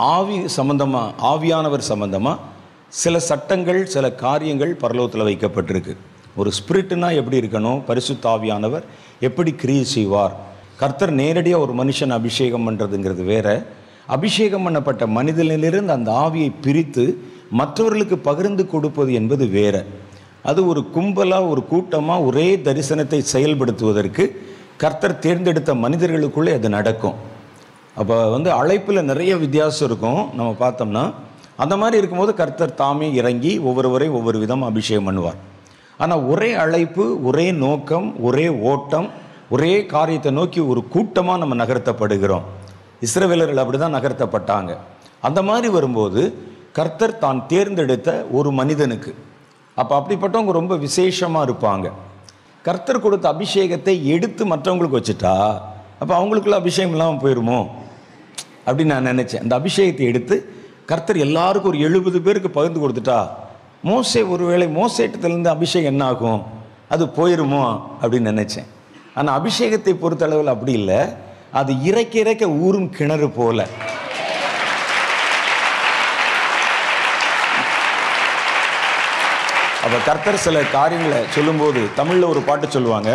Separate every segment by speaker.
Speaker 1: ஆவி சம்பந்தமாக ஆவியானவர் சம்பந்தமாக சில சட்டங்கள் சில காரியங்கள் பரலோகத்தில் வைக்கப்பட்டிருக்கு ஒரு ஸ்பிரிட்னா எப்படி இருக்கணும் பரிசுத்த ஆவியானவர் எப்படி கிரியை செய்வார் கர்த்தர் நேரடியாக ஒரு மனுஷன் அபிஷேகம் பண்ணுறதுங்கிறது வேற அபிஷேகம் பண்ணப்பட்ட மனிதனிலிருந்து அந்த ஆவியை பிரித்து மற்றவர்களுக்கு பகிர்ந்து கொடுப்பது என்பது வேற அது ஒரு கும்பலாக ஒரு கூட்டமாக ஒரே தரிசனத்தை செயல்படுத்துவதற்கு கர்த்தர் தேர்ந்தெடுத்த மனிதர்களுக்குள்ளே அது நடக்கும் அப்போ வந்து அழைப்பில் நிறைய வித்தியாசம் இருக்கும் நம்ம பார்த்தோம்னா அந்த மாதிரி இருக்கும்போது கர்த்தர் தாமே இறங்கி ஒவ்வொருவரையும் ஒவ்வொரு விதம் அபிஷேகம் பண்ணுவார் ஆனால் ஒரே அழைப்பு ஒரே நோக்கம் ஒரே ஓட்டம் ஒரே காரியத்தை நோக்கி ஒரு கூட்டமாக நம்ம நகர்த்தப்படுகிறோம் இஸ்ரவேலர்கள் அப்படி தான் நகர்த்தப்பட்டாங்க அந்த மாதிரி வரும்போது கர்த்தர் தான் தேர்ந்தெடுத்த ஒரு மனிதனுக்கு அப்போ அப்படிப்பட்டவங்க ரொம்ப விசேஷமாக இருப்பாங்க கர்த்தர் கொடுத்த அபிஷேகத்தை எடுத்து மற்றவங்களுக்கு வச்சுட்டா அப்போ அவங்களுக்குள்ள அபிஷேகம் இல்லாமல் போயிருமோ அப்படின்னு நான் நினச்சேன் அந்த அபிஷேகத்தை எடுத்து கர்த்தர் எல்லாருக்கும் ஒரு எழுபது பேருக்கு பகிர்ந்து கொடுத்துட்டா மோசே ஒருவேளை மோசேட்டத்திலேருந்து அபிஷேகம் என்ன ஆகும் அது போயிருமோ அப்படின்னு நினச்சேன் ஆனால் அபிஷேகத்தை பொறுத்தளவில் அப்படி இல்லை அது இறைக்க இறைக்க ஊறும் கிணறு போல அப்போ கர்த்தர் சில காரியங்களை சொல்லும்போது தமிழில் ஒரு பாட்டு சொல்லுவாங்க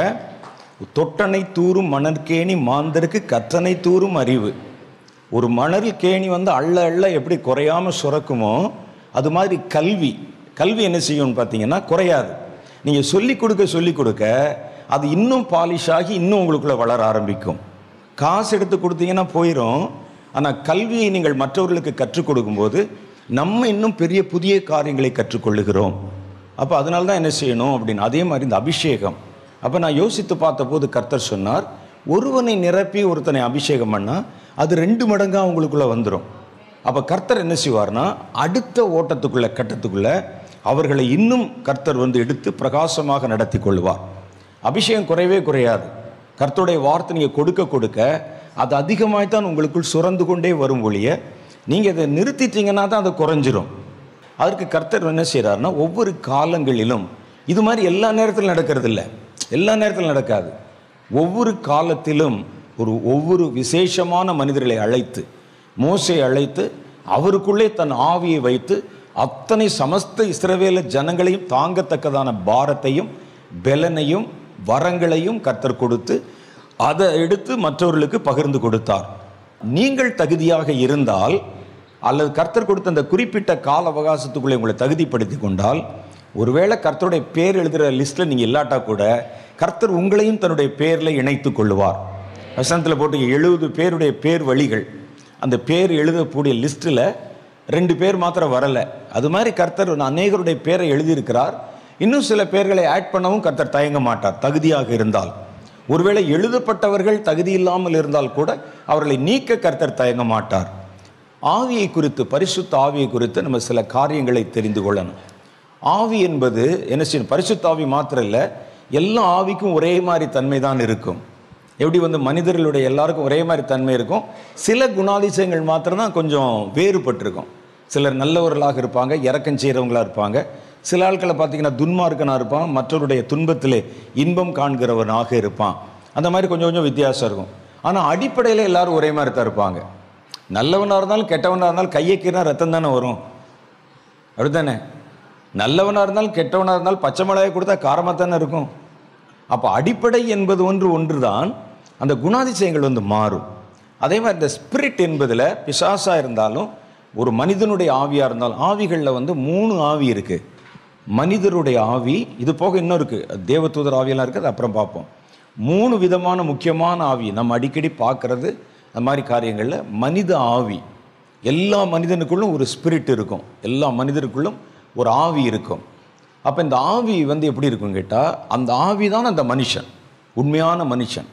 Speaker 1: தொட்டனை தூரும் மணற்கேணி மாந்தருக்கு கற்றனை தூரும் அறிவு ஒரு மணல் கேணி வந்து அள்ள அள்ள எப்படி குறையாம சுரக்குமோ அது மாதிரி கல்வி கல்வி என்ன செய்யும்னு பார்த்தீங்கன்னா குறையாது நீங்கள் சொல்லி கொடுக்க சொல்லி கொடுக்க அது இன்னும் பாலிஷ் ஆகி இன்னும் உங்களுக்குள்ள வளர ஆரம்பிக்கும் காசு எடுத்து கொடுத்தீங்கன்னா போயிடும் ஆனால் கல்வியை நீங்கள் மற்றவர்களுக்கு கற்றுக் கொடுக்கும்போது நம்ம இன்னும் பெரிய புதிய காரியங்களை கற்றுக்கொள்ளுகிறோம் அப்போ அதனால தான் என்ன செய்யணும் அப்படின்னு அதே மாதிரி இந்த அபிஷேகம் அப்போ நான் யோசித்து பார்த்தபோது கர்த்தர் சொன்னார் ஒருவனை நிரப்பி ஒருத்தனை அபிஷேகம் பண்ணால் அது ரெண்டு மடங்காக அவங்களுக்குள்ளே வந்துடும் அப்போ கர்த்தர் என்ன செய்வார்னா அடுத்த ஓட்டத்துக்குள்ள கட்டத்துக்குள்ள அவர்களை இன்னும் கர்த்தர் வந்து எடுத்து பிரகாசமாக நடத்தி கொள்வார் அபிஷேகம் குறையவே குறையாது கர்த்தருடைய வார்த்தை நீங்கள் கொடுக்க கொடுக்க அது அதிகமாய்த்தான் உங்களுக்குள் சுரந்து கொண்டே வரும் ஒழிய நீங்கள் அதை நிறுத்திட்டீங்கன்னா தான் அது குறைஞ்சிரும் அதற்கு கர்த்தர் என்ன செய்கிறாருன்னா ஒவ்வொரு காலங்களிலும் இது மாதிரி எல்லா நேரத்திலும் நடக்கிறது இல்லை எல்லா நேரத்திலும் நடக்காது ஒவ்வொரு காலத்திலும் ஒரு ஒவ்வொரு விசேஷமான மனிதர்களை அழைத்து மோசை அழைத்து அவருக்குள்ளே தன் ஆவியை வைத்து அத்தனை சமஸ்த இஸ்ரவேல ஜனங்களையும் தாங்கத்தக்கதான பாரத்தையும் பெலனையும் வரங்களையும் கர்த்தர் கொடுத்து அதை எடுத்து மற்றவர்களுக்கு பகிர்ந்து கொடுத்தார் நீங்கள் தகுதியாக இருந்தால் அல்லது கர்த்தர் கொடுத்த அந்த குறிப்பிட்ட கால அவகாசத்துக்குள்ளே உங்களை தகுதிப்படுத்தி கொண்டால் ஒருவேளை கர்த்தருடைய பேர் எழுதுகிற லிஸ்ட்டில் நீங்கள் இல்லாட்டா கூட கர்த்தர் உங்களையும் தன்னுடைய பேரில் இணைத்து கொள்ளுவார் வசனத்தில் போட்டு எழுபது பேருடைய பேர் வழிகள் அந்த பேர் எழுதக்கூடிய லிஸ்ட்டில் ரெண்டு பேர் மாத்திரம் வரலை அது மாதிரி கர்த்தர் அநேகருடைய பேரை எழுதியிருக்கிறார் இன்னும் சில பேர்களை ஆட் பண்ணவும் கர்த்தர் தயங்க மாட்டார் தகுதியாக இருந்தால் ஒருவேளை எழுதப்பட்டவர்கள் தகுதி இல்லாமல் இருந்தால் கூட அவர்களை நீக்க கர்த்தர் தயங்க மாட்டார் ஆவியை குறித்து பரிசுத்த ஆவியை குறித்து நம்ம சில காரியங்களை தெரிந்து கொள்ளணும் ஆவி என்பது என்ன செய்யணும் பரிசுத்த ஆவி மாத்திரம் இல்லை எல்லா ஆவிக்கும் ஒரே மாதிரி தன்மை தான் இருக்கும் எப்படி வந்து மனிதர்களுடைய எல்லாருக்கும் ஒரே மாதிரி தன்மை இருக்கும் சில குணாதிசயங்கள் மாத்திரம்தான் கொஞ்சம் வேறுபட்டிருக்கும் சிலர் நல்லவர்களாக இருப்பாங்க இறக்கம் செய்கிறவங்களா இருப்பாங்க சில ஆட்களை பார்த்தீங்கன்னா துன்மார்க்கனாக இருப்பான் மற்றவருடைய துன்பத்திலே இன்பம் காண்கிறவனாக இருப்பான் அந்த மாதிரி கொஞ்சம் கொஞ்சம் வித்தியாசம் இருக்கும் ஆனால் அடிப்படையில் எல்லாரும் ஒரே மாதிரி தான் இருப்பாங்க நல்லவனாக இருந்தாலும் கெட்டவனாக இருந்தாலும் கையை கீறினா ரத்தம் தானே வரும் அப்படித்தானே நல்லவனாக இருந்தாலும் கெட்டவனாக இருந்தாலும் பச்சை மிளகாய் கொடுத்தா காரமாக தானே இருக்கும் அப்போ அடிப்படை என்பது ஒன்று ஒன்று தான் அந்த குணாதிசயங்கள் வந்து மாறும் அதே மாதிரி இந்த ஸ்பிரிட் என்பதில் பிசாசா இருந்தாலும் ஒரு மனிதனுடைய ஆவியாக இருந்தாலும் ஆவிகளில் வந்து மூணு ஆவி இருக்குது மனிதருடைய ஆவி இது போக இன்னும் இருக்குது தேவதூதர் ஆவியெல்லாம் இருக்குது அப்புறம் பார்ப்போம் மூணு விதமான முக்கியமான ஆவி நம்ம அடிக்கடி பார்க்கறது அந்த மாதிரி காரியங்களில் மனித ஆவி எல்லா மனிதனுக்குள்ளும் ஒரு ஸ்பிரிட் இருக்கும் எல்லா மனிதருக்குள்ளும் ஒரு ஆவி இருக்கும் அப்போ இந்த ஆவி வந்து எப்படி இருக்கும் கேட்டால் அந்த ஆவி தான் அந்த மனுஷன் உண்மையான மனுஷன்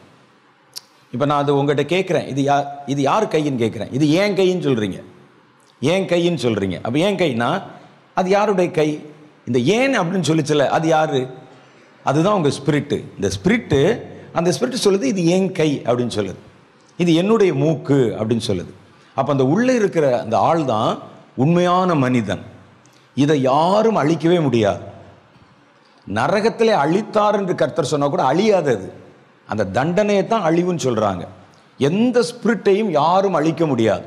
Speaker 1: இப்போ நான் அது உங்கள்கிட்ட கேட்குறேன் இது யா இது யார் கையின்னு கேட்குறேன் இது ஏன் கைன்னு சொல்கிறீங்க ஏன் கைன்னு சொல்கிறீங்க அப்போ ஏன் கைனா அது யாருடைய கை இந்த ஏன் அப்படின்னு சொல்லிச்சல அது யாரு அதுதான் உங்கள் ஸ்பிரிட்டு இந்த ஸ்பிரிட்டு அந்த ஸ்பிரிட் சொல்லுது இது ஏன் கை அப்படின்னு சொல்லுது இது என்னுடைய மூக்கு அப்படின்னு சொல்லுது அப்போ அந்த உள்ளே இருக்கிற அந்த ஆள் தான் உண்மையான மனிதன் இதை யாரும் அழிக்கவே முடியாது நரகத்திலே அழித்தார் என்று கர்த்தர் சொன்னா கூட அழியாதது அந்த தண்டனையை தான் அழிவுன்னு சொல்றாங்க எந்த ஸ்பிரிட்டையும் யாரும் அழிக்க முடியாது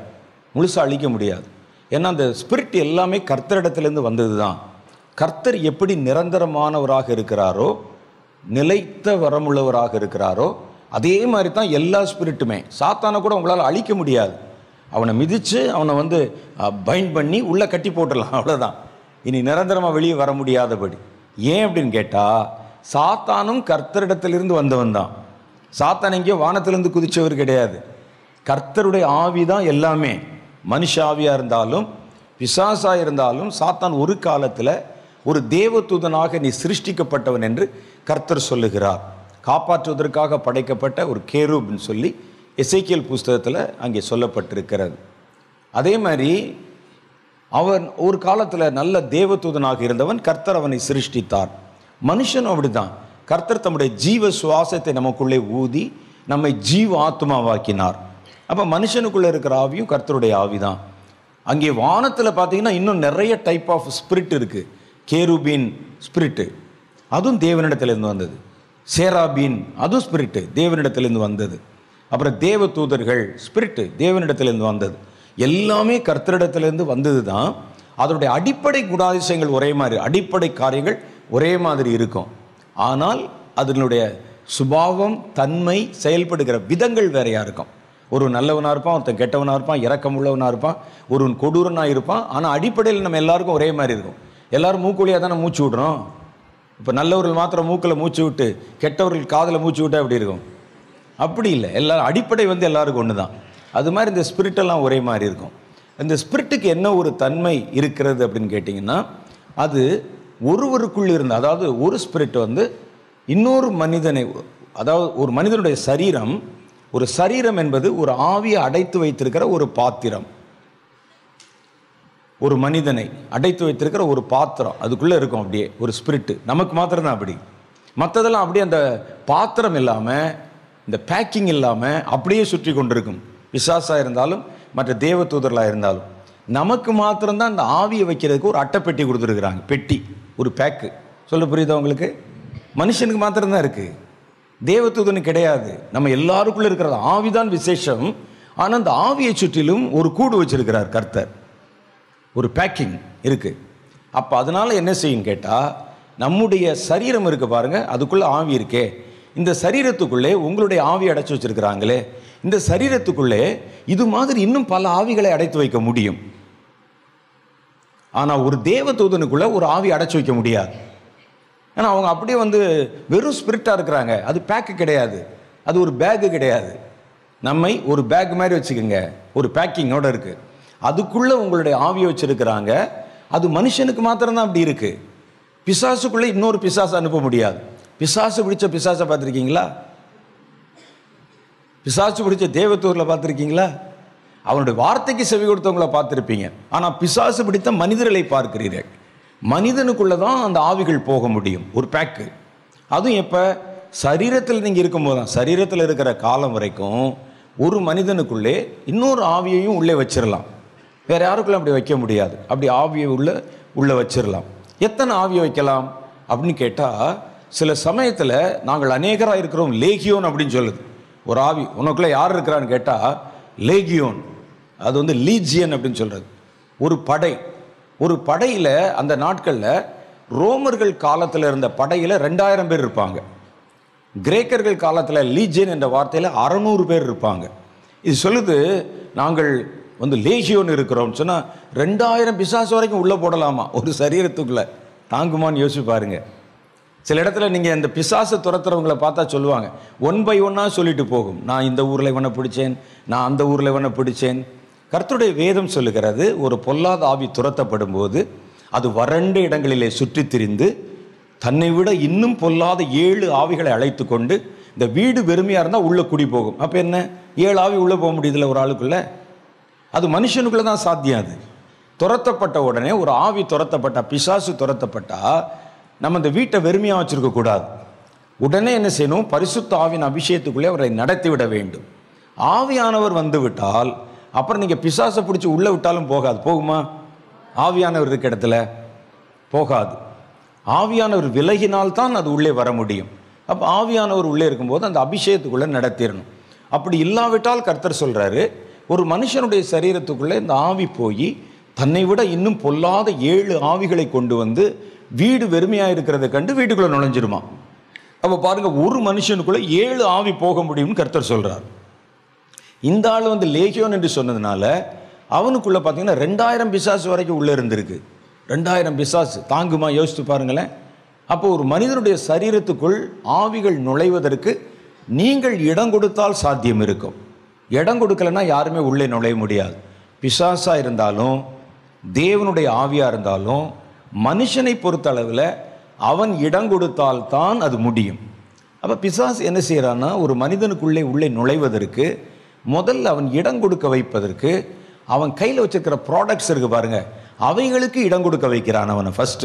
Speaker 1: முழுசாக அழிக்க முடியாது ஏன்னா அந்த ஸ்பிரிட் எல்லாமே கர்த்தரிடத்திலேருந்து வந்தது தான் கர்த்தர் எப்படி நிரந்தரமானவராக இருக்கிறாரோ நிலைத்த வரமுள்ளவராக இருக்கிறாரோ அதே மாதிரி தான் எல்லா ஸ்பிரிட்டுமே சாத்தானை கூட உங்களால் அழிக்க முடியாது அவனை மிதித்து அவனை வந்து பைண்ட் பண்ணி உள்ளே கட்டி போட்டுடலாம் அவ்வளோதான் இனி நிரந்தரமாக வெளியே வர முடியாதபடி ஏன் அப்படின்னு கேட்டால் சாத்தானும் கர்த்தரிடத்திலிருந்து வந்தவன் தான் சாத்தான் எங்கேயோ வானத்திலிருந்து குதிச்சவர் கிடையாது கர்த்தருடைய ஆவி தான் எல்லாமே மனுஷ ஆவியாக இருந்தாலும் பிசாசா இருந்தாலும் சாத்தான் ஒரு காலத்தில் ஒரு தேவதூதனாக நீ சிருஷ்டிக்கப்பட்டவன் என்று கர்த்தர் சொல்லுகிறார் காப்பாற்றுவதற்காக படைக்கப்பட்ட ஒரு கேரூப்னு சொல்லி எசைக்கியல் புஸ்தகத்தில் அங்கே சொல்லப்பட்டிருக்கிறது அதே மாதிரி அவன் ஒரு காலத்தில் நல்ல தேவதூதனாக இருந்தவன் கர்த்தர் அவனை சிருஷ்டித்தார் மனுஷனும் அப்படிதான் கர்த்தர் தம்முடைய ஜீவ சுவாசத்தை நமக்குள்ளே ஊதி நம்மை ஜீவ ஆத்மாவாக்கினார் அப்போ மனுஷனுக்குள்ளே இருக்கிற ஆவியும் கர்த்தருடைய ஆவிதான் அங்கே வானத்தில் பார்த்தீங்கன்னா இன்னும் நிறைய டைப் ஆஃப் ஸ்பிரிட் இருக்குது கேருபீன் ஸ்பிரிட்டு அதுவும் தேவனிடத்திலிருந்து வந்தது சேராபீன் அதுவும் ஸ்பிரிட்டு தேவனிடத்திலிருந்து வந்தது அப்புறம் தேவ தூதர்கள் ஸ்பிரிட்டு தேவனிடத்திலிருந்து வந்தது எல்லாமே கர்த்தரிடத்திலிருந்து வந்தது தான் அதனுடைய அடிப்படை குணாதிசயங்கள் ஒரே மாதிரி அடிப்படை காரியங்கள் ஒரே மாதிரி இருக்கும் ஆனால் அதனுடைய சுபாவம் தன்மை செயல்படுகிற விதங்கள் வேறையாக இருக்கும் ஒரு நல்லவனாக இருப்பான் ஒருத்தன் கெட்டவனாக இருப்பான் இரக்கம் உள்ளவனாக இருப்பான் ஒருவன் கொடூரனாக இருப்பான் ஆனால் அடிப்படையில் நம்ம எல்லாருக்கும் ஒரே மாதிரி இருக்கும் எல்லாரும் மூக்குழியாக தானே மூச்சு விடுறோம் இப்போ நல்லவர்கள் மாத்திரம் மூக்கில் மூச்சு விட்டு கெட்டவர்கள் காதில் மூச்சு விட்டா எப்படி இருக்கும் அப்படி இல்லை எல்லாரும் அடிப்படை வந்து எல்லாருக்கும் ஒன்று தான் அது மாதிரி இந்த ஸ்பிரிட்டெல்லாம் ஒரே மாதிரி இருக்கும் இந்த ஸ்பிரிட்டுக்கு என்ன ஒரு தன்மை இருக்கிறது அப்படின்னு கேட்டிங்கன்னா அது ஒருவருக்குள் இருந்த அதாவது ஒரு ஸ்பிரிட் வந்து இன்னொரு மனிதனை அதாவது ஒரு மனிதனுடைய சரீரம் ஒரு சரீரம் என்பது ஒரு ஆவியை அடைத்து வைத்திருக்கிற ஒரு பாத்திரம் ஒரு மனிதனை அடைத்து வைத்திருக்கிற ஒரு பாத்திரம் அதுக்குள்ளே இருக்கும் அப்படியே ஒரு ஸ்பிரிட்டு நமக்கு மாத்திரம் தான் அப்படி மற்றதெல்லாம் அப்படியே அந்த பாத்திரம் இல்லாமல் இந்த பேக்கிங் இல்லாமல் அப்படியே சுற்றி கொண்டிருக்கும் விசாசாக இருந்தாலும் மற்ற தேவ தூதர்களாக இருந்தாலும் நமக்கு மாத்திரம்தான் இந்த ஆவியை வைக்கிறதுக்கு ஒரு அட்டைப்பெட்டி கொடுத்துருக்குறாங்க பெட்டி ஒரு பேக்கு சொல்ல புரியுதா உங்களுக்கு மனுஷனுக்கு மாத்திரம்தான் இருக்குது தேவதூதனுக்கு கிடையாது நம்ம எல்லாருக்குள்ள இருக்கிறது ஆவிதான் விசேஷம் ஆனால் அந்த ஆவியை சுற்றிலும் ஒரு கூடு வச்சிருக்கிறார் கர்த்தர் ஒரு பேக்கிங் இருக்கு அப்போ அதனால என்ன செய்யும் கேட்டால் நம்முடைய சரீரம் இருக்கு பாருங்க அதுக்குள்ள ஆவி இருக்கே இந்த சரீரத்துக்குள்ளே உங்களுடைய ஆவி அடைச்சு வச்சிருக்கிறாங்களே இந்த சரீரத்துக்குள்ளே இது மாதிரி இன்னும் பல ஆவிகளை அடைத்து வைக்க முடியும் ஆனால் ஒரு தேவதூதனுக்குள்ள ஒரு ஆவி அடைச்சு வைக்க முடியாது ஏன்னா அவங்க அப்படியே வந்து வெறும் ஸ்பிரிட்டாக இருக்கிறாங்க அது பேக்கு கிடையாது அது ஒரு பேக்கு கிடையாது நம்மை ஒரு பேக் மாதிரி வச்சுக்கோங்க ஒரு பேக்கிங்கோட இருக்கு அதுக்குள்ள உங்களுடைய ஆவியை வச்சிருக்கிறாங்க அது மனுஷனுக்கு மாத்திரம்தான் அப்படி இருக்கு பிசாசுக்குள்ளே இன்னொரு பிசாசு அனுப்ப முடியாது பிசாசு பிடிச்ச பிசாசை பார்த்துருக்கீங்களா பிசாசு பிடிச்ச தேவத்தூரில் பார்த்துருக்கீங்களா அவனுடைய வார்த்தைக்கு செவி கொடுத்தவங்கள பார்த்துருப்பீங்க ஆனால் பிசாசு பிடித்த மனிதர்களை பார்க்கிறீர்கள் மனிதனுக்குள்ளே தான் அந்த ஆவிகள் போக முடியும் ஒரு பேக்கு அதுவும் எப்போ சரீரத்தில் நீங்கள் இருக்கும்போது தான் சரீரத்தில் இருக்கிற காலம் வரைக்கும் ஒரு மனிதனுக்குள்ளே இன்னொரு ஆவியையும் உள்ளே வச்சிடலாம் வேற யாருக்குள்ள அப்படி வைக்க முடியாது அப்படி ஆவியை உள்ள உள்ளே வச்சிடலாம் எத்தனை ஆவியை வைக்கலாம் அப்படின்னு கேட்டால் சில சமயத்தில் நாங்கள் அநேகராக இருக்கிறோம் லேகியோன் அப்படின்னு சொல்லுது ஒரு ஆவி உனக்குள்ளே யார் இருக்கிறான்னு கேட்டால் லேகியோன் அது வந்து லீஜியன் அப்படின்னு சொல்கிறது ஒரு படை ஒரு படையில் அந்த நாட்களில் ரோமர்கள் காலத்தில் இருந்த படையில் ரெண்டாயிரம் பேர் இருப்பாங்க கிரேக்கர்கள் காலத்தில் லீஜியன் என்ற வார்த்தையில் அறநூறு பேர் இருப்பாங்க இது சொல்லுது நாங்கள் வந்து லேகியோன் இருக்கிறோம்னு சொன்னால் ரெண்டாயிரம் பிசாசு வரைக்கும் உள்ளே போடலாமா ஒரு சரீரத்துக்குள்ளே தாங்குமான்னு யோசிச்சு பாருங்க சில இடத்துல நீங்கள் இந்த பிசாசு துரத்துறவங்கள பார்த்தா சொல்லுவாங்க ஒன் பை ஒன்னாக சொல்லிட்டு போகும் நான் இந்த ஊரில் இவனை பிடிச்சேன் நான் அந்த ஊரில் இவனை பிடிச்சேன் கர்த்தருடைய வேதம் சொல்லுகிறது ஒரு பொல்லாத ஆவி துரத்தப்படும் போது அது வறண்ட இடங்களிலே சுற்றித் திரிந்து தன்னை விட இன்னும் பொல்லாத ஏழு ஆவிகளை அழைத்து கொண்டு இந்த வீடு வெறுமையாக இருந்தால் உள்ளே குடி போகும் அப்போ என்ன ஏழு ஆவி உள்ளே போக முடியுதுல்ல ஒரு ஆளுக்குள்ள அது மனுஷனுக்குள்ள தான் சாத்தியம் அது துரத்தப்பட்ட உடனே ஒரு ஆவி துரத்தப்பட்டா பிசாசு துரத்தப்பட்டா நம்ம இந்த வீட்டை வெறுமையாக வச்சிருக்க கூடாது உடனே என்ன செய்யணும் பரிசுத்த ஆவின் அபிஷேகத்துக்குள்ளே அவரை நடத்தி விட வேண்டும் ஆவியானவர் வந்து விட்டால் அப்புறம் நீங்கள் பிசாசை பிடிச்சி உள்ளே விட்டாலும் போகாது போகுமா ஆவியானவர் இருக்க இடத்துல போகாது ஆவியானவர் விலகினால்தான் அது உள்ளே வர முடியும் அப்போ ஆவியானவர் உள்ளே இருக்கும்போது அந்த அபிஷேகத்துக்குள்ளே நடத்திடணும் அப்படி இல்லாவிட்டால் கர்த்தர் சொல்கிறாரு ஒரு மனுஷனுடைய சரீரத்துக்குள்ளே இந்த ஆவி போய் தன்னை விட இன்னும் பொல்லாத ஏழு ஆவிகளை கொண்டு வந்து வீடு வெறுமையாக இருக்கிறத கண்டு வீட்டுக்குள்ளே நுழைஞ்சிருமா அப்போ பாருங்க ஒரு மனுஷனுக்குள்ள ஏழு ஆவி போக முடியும்னு கர்த்தர் சொல்றார் இந்த ஆள் வந்து லேகியோன் என்று சொன்னதுனால அவனுக்குள்ள பார்த்தீங்கன்னா ரெண்டாயிரம் பிசாசு வரைக்கும் உள்ள இருந்திருக்கு ரெண்டாயிரம் பிசாசு தாங்குமா யோசித்து பாருங்களேன் அப்போ ஒரு மனிதனுடைய சரீரத்துக்குள் ஆவிகள் நுழைவதற்கு நீங்கள் இடம் கொடுத்தால் சாத்தியம் இருக்கும் இடம் கொடுக்கலன்னா யாருமே உள்ளே நுழைய முடியாது பிசாசா இருந்தாலும் தேவனுடைய ஆவியா இருந்தாலும் மனுஷனை பொறுத்தளவில் அவன் இடம் கொடுத்தால்தான் அது முடியும் அப்போ பிசாசு என்ன செய்கிறான்னா ஒரு மனிதனுக்குள்ளே உள்ளே நுழைவதற்கு முதல்ல அவன் இடம் கொடுக்க வைப்பதற்கு அவன் கையில் வச்சிருக்கிற ப்ராடக்ட்ஸ் இருக்கு பாருங்க அவைகளுக்கு இடம் கொடுக்க வைக்கிறான் அவனை ஃபஸ்ட்டு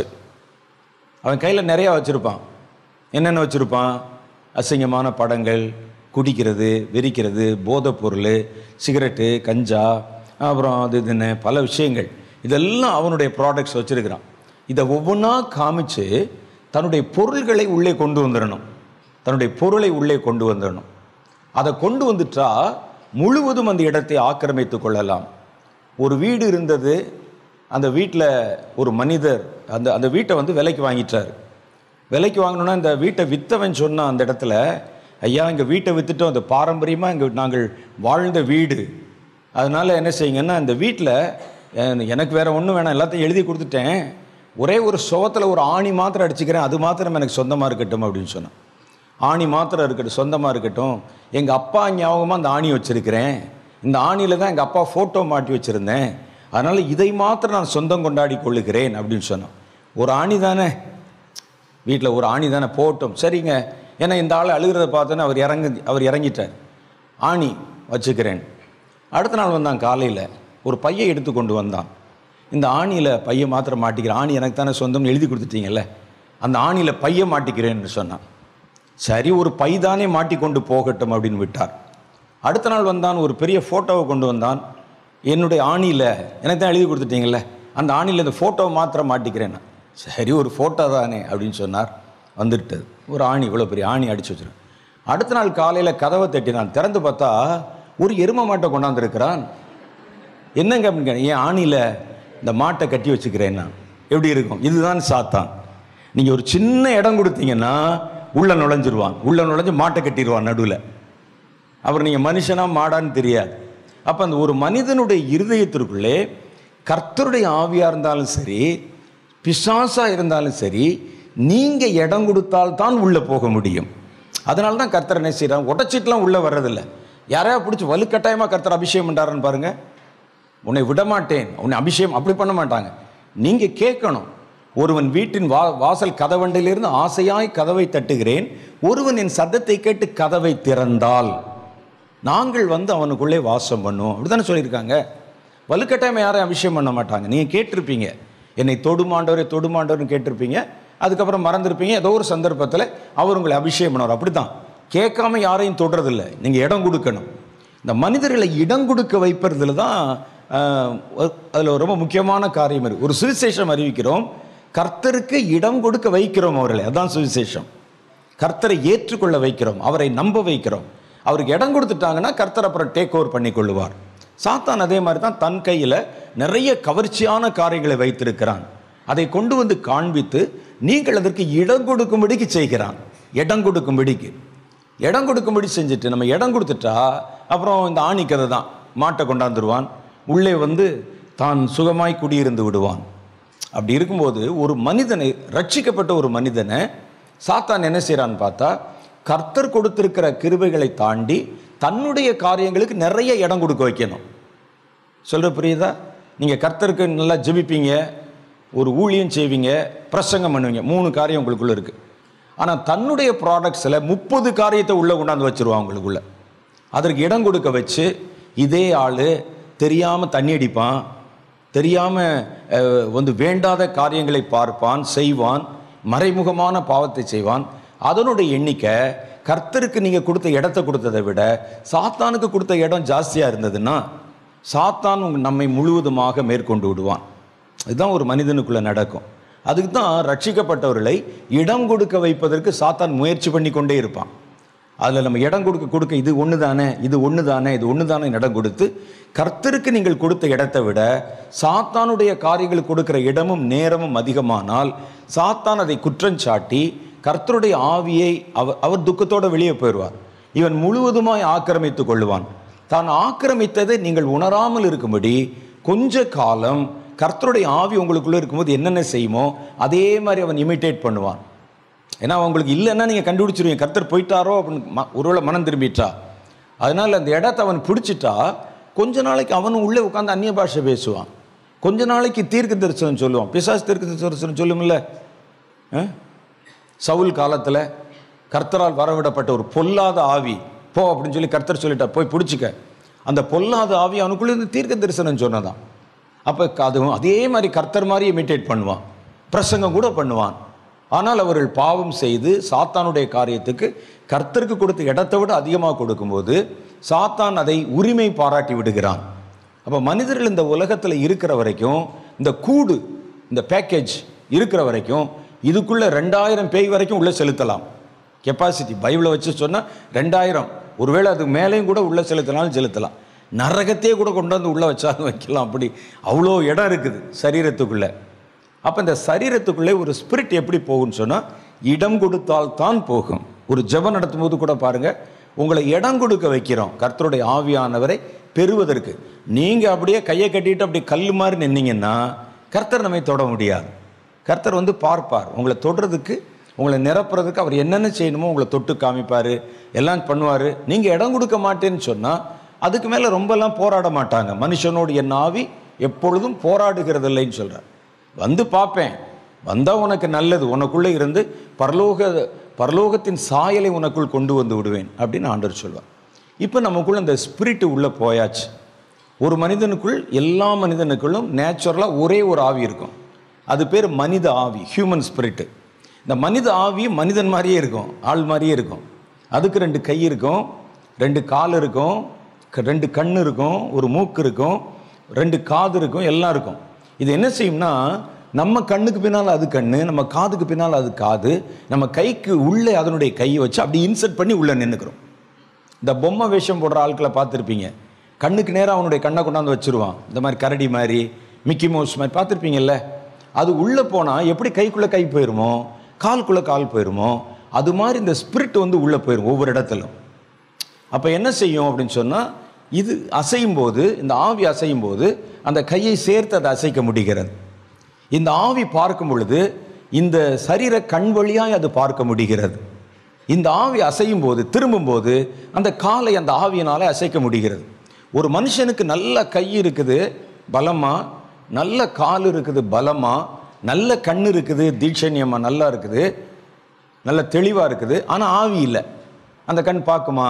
Speaker 1: அவன் கையில் நிறையா வச்சுருப்பான் என்னென்ன வச்சுருப்பான் அசிங்கமான படங்கள் குடிக்கிறது வெறிக்கிறது போதைப் பொருள் சிகரெட்டு கஞ்சா அப்புறம் அது இதுன்னு பல விஷயங்கள் இதெல்லாம் அவனுடைய ப்ராடக்ட்ஸ் வச்சுருக்கிறான் இதை ஒவ்வொன்றா காமிச்சு தன்னுடைய பொருள்களை உள்ளே கொண்டு வந்துடணும் தன்னுடைய பொருளை உள்ளே கொண்டு வந்துடணும் அதை கொண்டு வந்துட்டா முழுவதும் அந்த இடத்தை ஆக்கிரமித்து கொள்ளலாம் ஒரு வீடு இருந்தது அந்த வீட்டில் ஒரு மனிதர் அந்த அந்த வீட்டை வந்து விலைக்கு வாங்கிட்டார் விலைக்கு வாங்கணும்னா இந்த வீட்டை விற்றவன் சொன்னான் அந்த இடத்துல ஐயா இங்கே வீட்டை விற்றுட்டோம் அந்த பாரம்பரியமாக இங்கே நாங்கள் வாழ்ந்த வீடு அதனால் என்ன செய்யுங்கன்னா இந்த வீட்டில் எனக்கு வேற ஒன்றும் வேணாம் எல்லாத்தையும் எழுதி கொடுத்துட்டேன் ஒரே ஒரு சுவத்தில் ஒரு ஆணி மாத்திரம் அடிச்சுக்கிறேன் அது மாத்திரம் எனக்கு சொந்தமாக இருக்கட்டும் அப்படின்னு சொன்னான் ஆணி மாத்திரம் இருக்கட்டும் சொந்தமாக இருக்கட்டும் எங்கள் அப்பா ஞாபகமாக அந்த ஆணி வச்சுருக்கிறேன் இந்த ஆணியில் தான் எங்கள் அப்பா ஃபோட்டோ மாட்டி வச்சுருந்தேன் அதனால் இதை மாத்திரம் நான் சொந்தம் கொண்டாடி கொள்ளுகிறேன் அப்படின்னு சொன்னான் ஒரு ஆணி தானே வீட்டில் ஒரு ஆணி தானே போட்டோம் சரிங்க ஏன்னா இந்த ஆள் அழுகிறத பார்த்தோன்னே அவர் இறங்கி அவர் இறங்கிட்டார் ஆணி வச்சுக்கிறேன் அடுத்த நாள் வந்தான் காலையில் ஒரு பையை எடுத்து கொண்டு வந்தான் இந்த ஆணியில் பையை மாத்திரம் மாட்டிக்கிறேன் ஆணி எனக்கு தானே சொந்தம்னு எழுதி கொடுத்துட்டீங்கல்ல அந்த ஆணியில் பையை மாட்டிக்கிறேன்னு சொன்னான் சரி ஒரு பை தானே மாட்டிக்கொண்டு போகட்டும் அப்படின்னு விட்டார் அடுத்த நாள் வந்தான் ஒரு பெரிய ஃபோட்டோவை கொண்டு வந்தான் என்னுடைய ஆணியில் எனக்கு தான் எழுதி கொடுத்துட்டீங்கல்ல அந்த ஆணியில் இந்த ஃபோட்டோவை மாத்திரம் மாட்டிக்கிறேன் நான். சரி ஒரு ஃபோட்டோ தானே அப்படின்னு சொன்னார் வந்துட்டது ஒரு ஆணி இவ்வளோ பெரிய ஆணி அடிச்சு வச்சிருக்கேன் அடுத்த நாள் காலையில் கதவை தட்டினான் திறந்து பார்த்தா ஒரு எரும மாட்டை கொண்டாந்துருக்கிறான் என்னங்க அப்படின்னு கேட்டேன், ஏன் ஆணியில் இந்த மாட்டை கட்டி வச்சுக்கிறேன் நான் எப்படி இருக்கும் இதுதான் சாத்தான் நீங்கள் ஒரு சின்ன இடம் கொடுத்தீங்கன்னா உள்ள நுழைஞ்சிருவான் உள்ள நுழைஞ்சு மாட்டை கட்டிடுவான் நடுவில் அப்புறம் நீங்கள் மனுஷனா மாடான்னு தெரியாது அப்போ அந்த ஒரு மனிதனுடைய இருதயத்திற்குள்ளே கர்த்தருடைய ஆவியாக இருந்தாலும் சரி பிசாசா இருந்தாலும் சரி நீங்கள் இடம் கொடுத்தால் தான் உள்ளே போக முடியும் அதனால தான் கர்த்தர் என்ன செய்கிறான் உடச்சிட்டுலாம் உள்ளே வர்றதில்ல யாரையா பிடிச்சி வலுக்கட்டாயமாக கர்த்தர் அபிஷேகம் பண்ணுறாருன்னு பாருங்க உன்னை விடமாட்டேன் உன்னை அபிஷேகம் அப்படி பண்ண மாட்டாங்க நீங்கள் கேட்கணும் ஒருவன் வீட்டின் வா வாசல் கதவண்டிலிருந்து ஆசையாய் கதவை தட்டுகிறேன் ஒருவன் என் சத்தத்தை கேட்டு கதவை திறந்தால் நாங்கள் வந்து அவனுக்குள்ளே வாசம் பண்ணுவோம் அப்படிதானே சொல்லியிருக்காங்க வலுக்கட்டாயமா யாரையும் அபிஷேகம் பண்ண மாட்டாங்க நீங்கள் கேட்டிருப்பீங்க என்னை தொடுமாண்டவரே தொடுமாண்டவர்னு கேட்டிருப்பீங்க அதுக்கப்புறம் மறந்துருப்பீங்க ஏதோ ஒரு சந்தர்ப்பத்தில் அவர் உங்களை அபிஷேகம் பண்ணுவார் அப்படிதான் கேட்காம யாரையும் தொடுறதில்ல நீங்கள் இடம் கொடுக்கணும் இந்த மனிதர்களை இடம் கொடுக்க வைப்பதில் தான் அதில் ரொம்ப முக்கியமான காரியம் இருக்கு ஒரு சுவிசேஷம் அறிவிக்கிறோம் கர்த்தருக்கு இடம் கொடுக்க வைக்கிறோம் அவர்களை அதான் சுவிசேஷம் கர்த்தரை ஏற்றுக்கொள்ள வைக்கிறோம் அவரை நம்ப வைக்கிறோம் அவருக்கு இடம் கொடுத்துட்டாங்கன்னா கர்த்தர் அப்புறம் டேக் ஓவர் பண்ணி கொள்ளுவார் சாத்தான் அதே மாதிரி தான் தன் கையில் நிறைய கவர்ச்சியான காரியங்களை வைத்திருக்கிறான் அதை கொண்டு வந்து காண்பித்து நீங்கள் அதற்கு இடம் கொடுக்கும்படிக்கு செய்கிறான் இடம் கொடுக்கும்படிக்கு இடம் கொடுக்கும்படி செஞ்சுட்டு நம்ம இடம் கொடுத்துட்டா அப்புறம் இந்த ஆணி கதை தான் மாட்டை கொண்டாந்துருவான் உள்ளே வந்து தான் சுகமாய் குடியிருந்து விடுவான் அப்படி இருக்கும்போது ஒரு மனிதனை ரட்சிக்கப்பட்ட ஒரு மனிதனை சாத்தான் என்ன செய்கிறான்னு பார்த்தா கர்த்தர் கொடுத்திருக்கிற கிருபைகளை தாண்டி தன்னுடைய காரியங்களுக்கு நிறைய இடம் கொடுக்க வைக்கணும் சொல்ற புரியுதா நீங்கள் கர்த்தருக்கு நல்லா ஜெபிப்பீங்க ஒரு ஊழியம் செய்வீங்க பிரசங்கம் பண்ணுவீங்க மூணு காரியம் உங்களுக்குள்ள இருக்கு ஆனால் தன்னுடைய ப்ராடக்ட்ஸில் முப்பது காரியத்தை உள்ளே கொண்டாந்து வச்சிருவான் உங்களுக்குள்ள அதற்கு இடம் கொடுக்க வச்சு இதே ஆள் தெரியாமல் தண்ணி அடிப்பான் தெரியாமல் வந்து வேண்டாத காரியங்களை பார்ப்பான் செய்வான் மறைமுகமான பாவத்தை செய்வான் அதனுடைய எண்ணிக்கை கர்த்தருக்கு நீங்கள் கொடுத்த இடத்த கொடுத்ததை விட சாத்தானுக்கு கொடுத்த இடம் ஜாஸ்தியாக இருந்ததுன்னா சாத்தான் உங்க- நம்மை முழுவதுமாக மேற்கொண்டு விடுவான் இதுதான் ஒரு மனிதனுக்குள்ள நடக்கும் அதுக்கு தான் ரட்சிக்கப்பட்டவர்களை இடம் கொடுக்க வைப்பதற்கு சாத்தான் முயற்சி பண்ணி கொண்டே இருப்பான் அதில் நம்ம இடம் கொடுக்க கொடுக்க இது ஒன்று தானே இது ஒன்று தானே இது ஒன்று தானே இடம் கொடுத்து கர்த்தருக்கு நீங்கள் கொடுத்த இடத்தை விட சாத்தானுடைய காரியங்களுக்கு கொடுக்கிற இடமும் நேரமும் அதிகமானால் சாத்தான் அதை குற்றஞ்சாட்டி கர்த்தருடைய ஆவியை அவர் அவர் துக்கத்தோட வெளியே போயிடுவார் இவன் முழுவதுமாய் ஆக்கிரமித்துக் கொள்ளுவான் தான் ஆக்கிரமித்ததை நீங்கள் உணராமல் இருக்கும்படி கொஞ்ச காலம் கர்த்தருடைய ஆவி உங்களுக்குள்ள இருக்கும்போது என்னென்ன செய்யுமோ அதே மாதிரி அவன் இமிட்டேட் பண்ணுவான் ஏன்னா உங்களுக்கு இல்லைன்னா நீங்கள் கண்டுபிடிச்சிருவீங்க கர்த்தர் போயிட்டாரோ அப்படின்னு ம- ஒருவேளை மனம் திரும்பிட்டா அதனால் அந்த இடத்த அவன் பிடிச்சிட்டா கொஞ்ச நாளைக்கு அவனும் உள்ளே உட்காந்து அந்நிய பாஷை பேசுவான் கொஞ்ச நாளைக்கு தீர்க்க தரிசனம் சொல்லுவான் பிசாசு தீர்க்க தரிசனம் சொல்லுமில்ல ஆ? சவுல் காலத்தில் கர்த்தரால் வரவிடப்பட்ட ஒரு பொல்லாத ஆவி போ அப்படின்னு சொல்லி கர்த்தர் சொல்லிட்டா போய் பிடிச்சிக்க அந்த பொல்லாத ஆவி அவனுக்குள்ளே இருந்து தீர்க்க தரிசனம் சொன்னதான் அப்போ அதுவும் அதே மாதிரி கர்த்தர் மாதிரி இமிட்டேட் பண்ணுவான் பிரசங்கம் கூட பண்ணுவான் ஆனால் அவர்கள் பாவம் செய்து சாத்தானுடைய காரியத்துக்கு கர்த்தருக்கு கொடுத்த இடத்தை விட அதிகமாக கொடுக்கும்போது சாத்தான் அதை உரிமை பாராட்டி விடுகிறான் அப்போ மனிதர்கள் இந்த உலகத்தில் இருக்கிற வரைக்கும் இந்த கூடு இந்த பேக்கேஜ் இருக்கிற வரைக்கும் இதுக்குள்ள ரெண்டாயிரம் பேய் வரைக்கும் உள்ளே செலுத்தலாம் கெப்பாசிட்டி பைபிளை வச்சு சொன்னால் ரெண்டாயிரம் ஒருவேளை அது மேலேயும் கூட உள்ளே செலுத்தினாலும் செலுத்தலாம் நரகத்தையே கூட கொண்டு வந்து உள்ளே வச்சாலும் வைக்கலாம் அப்படி அவ்வளோ இடம் இருக்குது சரீரத்துக்குள்ளே அப்போ இந்த சரீரத்துக்குள்ளே ஒரு ஸ்பிரிட் எப்படி போகும்னு சொன்னால் இடம் கொடுத்தால் தான் போகும் ஒரு ஜெபம் நடத்தும்போது கூட பாருங்க உங்களை இடம் கொடுக்க வைக்கிறோம் கர்த்தருடைய ஆவியானவரை பெறுவதற்கு நீங்கள் அப்படியே கையை கட்டிட்டு அப்படி கல் மாதிரி நின்னீங்கன்னா கர்த்தர் நம்மை தொட முடியாது கர்த்தர் வந்து பார்ப்பார் உங்களை தொடுறதுக்கு உங்களை நிரப்புறதுக்கு அவர் என்னென்ன செய்யணுமோ உங்களை தொட்டு காமிப்பார் எல்லாம் பண்ணுவார் நீங்கள் இடம் கொடுக்க மாட்டேன்னு சொன்னால் அதுக்கு மேலே ரொம்பலாம் போராட மாட்டாங்க மனுஷனோடு என் ஆவி எப்பொழுதும் போராடுகிறது இல்லைன்னு சொல்கிறார் வந்து பார்ப்பேன் வந்தால் உனக்கு நல்லது உனக்குள்ளே இருந்து பரலோக பரலோகத்தின் சாயலை உனக்குள் கொண்டு வந்து விடுவேன் அப்படின்னு ஆண்டவர் சொல்வார் இப்போ நமக்குள்ள இந்த ஸ்பிரிட் உள்ளே போயாச்சு ஒரு மனிதனுக்குள் எல்லா மனிதனுக்குள்ளும் நேச்சுரலாக ஒரே ஒரு ஆவி இருக்கும் அது பேர் மனித ஆவி ஹியூமன் ஸ்பிரிட்டு இந்த மனித ஆவி மனிதன் மாதிரியே இருக்கும் ஆள் மாதிரியே இருக்கும் அதுக்கு ரெண்டு கை இருக்கும் ரெண்டு கால் இருக்கும் க- ரெண்டு கண் இருக்கும் ஒரு மூக்கு இருக்கும் ரெண்டு காது இருக்கும் எல்லாம் இருக்கும் இது என்ன செய்யும்னா நம்ம கண்ணுக்கு பின்னால் அது கண்ணு நம்ம காதுக்கு பின்னால் அது காது நம்ம கைக்கு உள்ளே அதனுடைய கையை வச்சு அப்படி இன்சர்ட் பண்ணி உள்ளே நின்றுக்கிறோம் இந்த பொம்மை வேஷம் போடுற ஆட்களை பார்த்துருப்பீங்க கண்ணுக்கு நேராக அவனுடைய கண்ணை கொண்டாந்து வச்சிருவான் இந்த மாதிரி கரடி மாதிரி மிக்கி மவுஸ் மாதிரி பார்த்துருப்பீங்கல்ல அது உள்ளே போனால் எப்படி கைக்குள்ளே கை போயிருமோ காலுக்குள்ளே கால் போயிருமோ அது மாதிரி இந்த ஸ்பிரிட் வந்து உள்ளே போயிடும் ஒவ்வொரு இடத்திலும் அப்போ என்ன செய்யும் அப்படின்னு சொன்னால் இது அசையும் போது இந்த ஆவி அசையும் போது அந்த கையை சேர்த்து அதை அசைக்க முடிகிறது இந்த ஆவி பார்க்கும் பொழுது இந்த சரீர கண் வழியாய் அது பார்க்க முடிகிறது இந்த ஆவி அசையும் போது திரும்பும் போது அந்த காலை அந்த ஆவியினாலே அசைக்க முடிகிறது ஒரு மனுஷனுக்கு நல்ல கை இருக்குது பலமா நல்ல கால் இருக்குது பலமா நல்ல கண் இருக்குது தீட்சண்யமா நல்லா இருக்குது நல்ல தெளிவாக இருக்குது ஆனால் ஆவி இல்லை அந்த கண் பார்க்குமா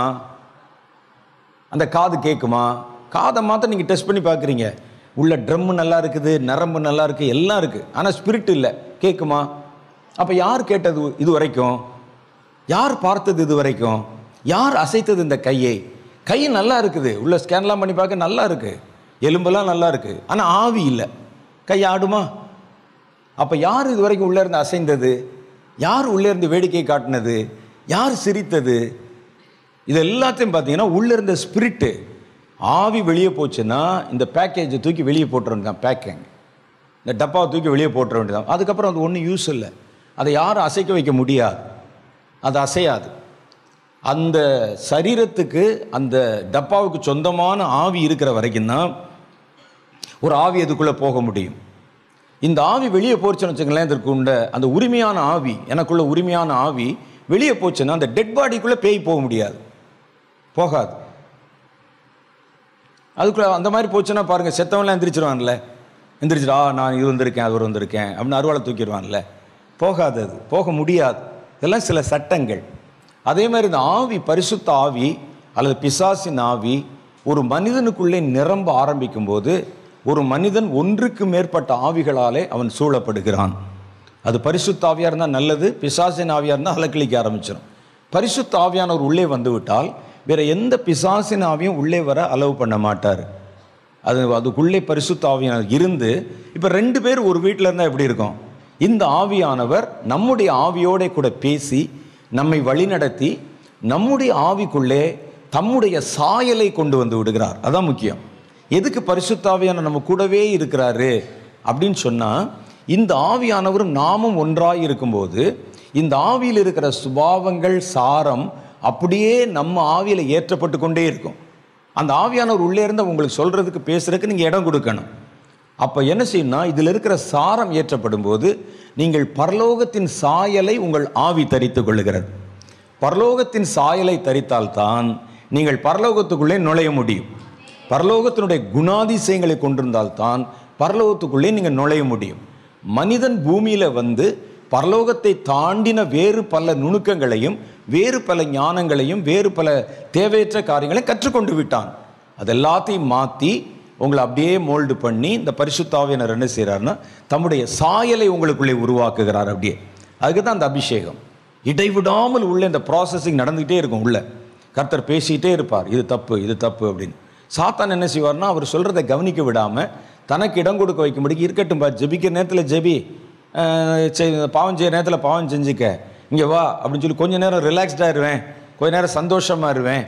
Speaker 1: அந்த காது கேட்குமா காதை மாத்திரம் நீங்கள் டெஸ்ட் பண்ணி பார்க்குறீங்க உள்ள ட்ரம்மு நல்லா இருக்குது நரம்பு நல்லா இருக்குது எல்லாம் இருக்குது ஆனால் ஸ்பிரிட் இல்லை கேட்குமா அப்போ யார் கேட்டது இது வரைக்கும் யார் பார்த்தது இது வரைக்கும் யார் அசைத்தது இந்த கையை கை நல்லா இருக்குது உள்ள ஸ்கேன்லாம் பண்ணி பார்க்க நல்லா இருக்குது எலும்பெல்லாம் நல்லா இருக்குது ஆனால் ஆவி இல்லை கை ஆடுமா அப்போ யார் இது வரைக்கும் உள்ளே இருந்து அசைந்தது யார் உள்ளே இருந்து வேடிக்கை காட்டினது யார் சிரித்தது இது எல்லாத்தையும் பார்த்தீங்கன்னா உள்ளே இருந்த ஸ்பிரிட்டு ஆவி வெளியே போச்சுன்னா இந்த பேக்கேஜை தூக்கி வெளியே போட்டுற வேண்டியதான் பேக்கிங் இந்த டப்பாவை தூக்கி வெளியே போட்டுற வேண்டியதான் அதுக்கப்புறம் அது ஒன்றும் யூஸ் இல்லை அதை யாரும் அசைக்க வைக்க முடியாது அது அசையாது அந்த சரீரத்துக்கு அந்த டப்பாவுக்கு சொந்தமான ஆவி இருக்கிற வரைக்கும் தான் ஒரு ஆவி அதுக்குள்ளே போக முடியும் இந்த ஆவி வெளியே போச்சுன்னு வச்சுங்களேன் இதற்கு உண்ட அந்த உரிமையான ஆவி எனக்குள்ள உரிமையான ஆவி வெளியே போச்சுன்னா அந்த டெட் பாடிக்குள்ளே பேய் போக முடியாது போகாது அதுக்குள்ள அந்த மாதிரி போச்சுன்னா பாருங்க செத்தவன்லாம் எந்திரிச்சிருவான்ல எந்திரிச்சிடா நான் இது வந்திருக்கேன் அது ஒரு வந்திருக்கேன் அப்படின்னு அருவாளை தூக்கிடுவான்ல போகாது அது போக முடியாது இதெல்லாம் சில சட்டங்கள் அதே மாதிரி இந்த ஆவி பரிசுத்த ஆவி அல்லது பிசாசின் ஆவி ஒரு மனிதனுக்குள்ளே நிரம்ப ஆரம்பிக்கும் போது ஒரு மனிதன் ஒன்றுக்கு மேற்பட்ட ஆவிகளாலே அவன் சூழப்படுகிறான் அது பரிசுத்த ஆவியாக இருந்தால் நல்லது பிசாசின் ஆவியாக இருந்தால் அலக்களிக்க ஆரம்பிச்சிடும் பரிசுத்த ஆவியானவர் உள்ளே வந்து விட்டால் வேற எந்த பிசாசின் ஆவியும் உள்ளே வர அலோவ் பண்ண மாட்டார் அது அதுக்குள்ளே பரிசுத்த ஆவியானவர் இருந்து இப்போ ரெண்டு பேர் ஒரு வீட்டில் இருந்தால் எப்படி இருக்கும் இந்த ஆவியானவர் நம்முடைய ஆவியோட கூட பேசி நம்மை வழிநடத்தி நம்முடைய ஆவிக்குள்ளே தம்முடைய சாயலை கொண்டு வந்து விடுகிறார் அதான் முக்கியம் எதுக்கு பரிசுத்தாவியான நம்ம கூடவே இருக்கிறாரு அப்படின்னு சொன்னா இந்த ஆவியானவரும் நாமும் ஒன்றாய் இருக்கும்போது இந்த ஆவியில் இருக்கிற சுபாவங்கள் சாரம் அப்படியே நம்ம ஆவியில் ஏற்றப்பட்டு கொண்டே இருக்கும் அந்த ஆவியானவர் உள்ளே இருந்து உங்களுக்கு சொல்றதுக்கு பேசுறதுக்கு நீங்கள் இடம் கொடுக்கணும் அப்போ என்ன செய்யணும்னா இதில் இருக்கிற சாரம் ஏற்றப்படும் போது நீங்கள் பரலோகத்தின் சாயலை உங்கள் ஆவி தரித்துக் கொள்ளுகிறது பரலோகத்தின் சாயலை தரித்தால்தான் நீங்கள் பரலோகத்துக்குள்ளே நுழைய முடியும் பரலோகத்தினுடைய குணாதிசயங்களை கொண்டிருந்தால்தான் பரலோகத்துக்குள்ளே நீங்கள் நுழைய முடியும் மனிதன் பூமியில வந்து பரலோகத்தை தாண்டின வேறு பல நுணுக்கங்களையும் வேறு பல ஞானங்களையும் வேறு பல தேவையற்ற காரியங்களையும் கற்றுக்கொண்டு விட்டான் அது எல்லாத்தையும் மாற்றி உங்களை அப்படியே மோல்டு பண்ணி இந்த பரிசுத்தாவியனர் என்ன செய்கிறாருன்னா தம்முடைய சாயலை உங்களுக்குள்ளே உருவாக்குகிறார் அப்படியே அதுக்கு தான் அந்த அபிஷேகம் இடைவிடாமல் உள்ள இந்த ப்ராசஸிங் நடந்துகிட்டே இருக்கும் உள்ள கர்த்தர் பேசிக்கிட்டே இருப்பார் இது தப்பு இது தப்பு அப்படின்னு சாத்தான் என்ன செய்வார்னா அவர் சொல்கிறத கவனிக்க விடாமல் தனக்கு இடம் கொடுக்க வைக்கும்படிக்கு இருக்கட்டும் பா ஜெபிக்கிற நேரத்தில் ஜெபி அஹ் செய்- பாவம் செய்ய நேரத்தில் பாவம் செஞ்சுக்க இங்கே வா அப்படின்னு சொல்லி கொஞ்ச நேரம் ரிலாக்ஸ்டாக இருவேன் கொஞ்ச நேரம் சந்தோஷமாக இருவேன்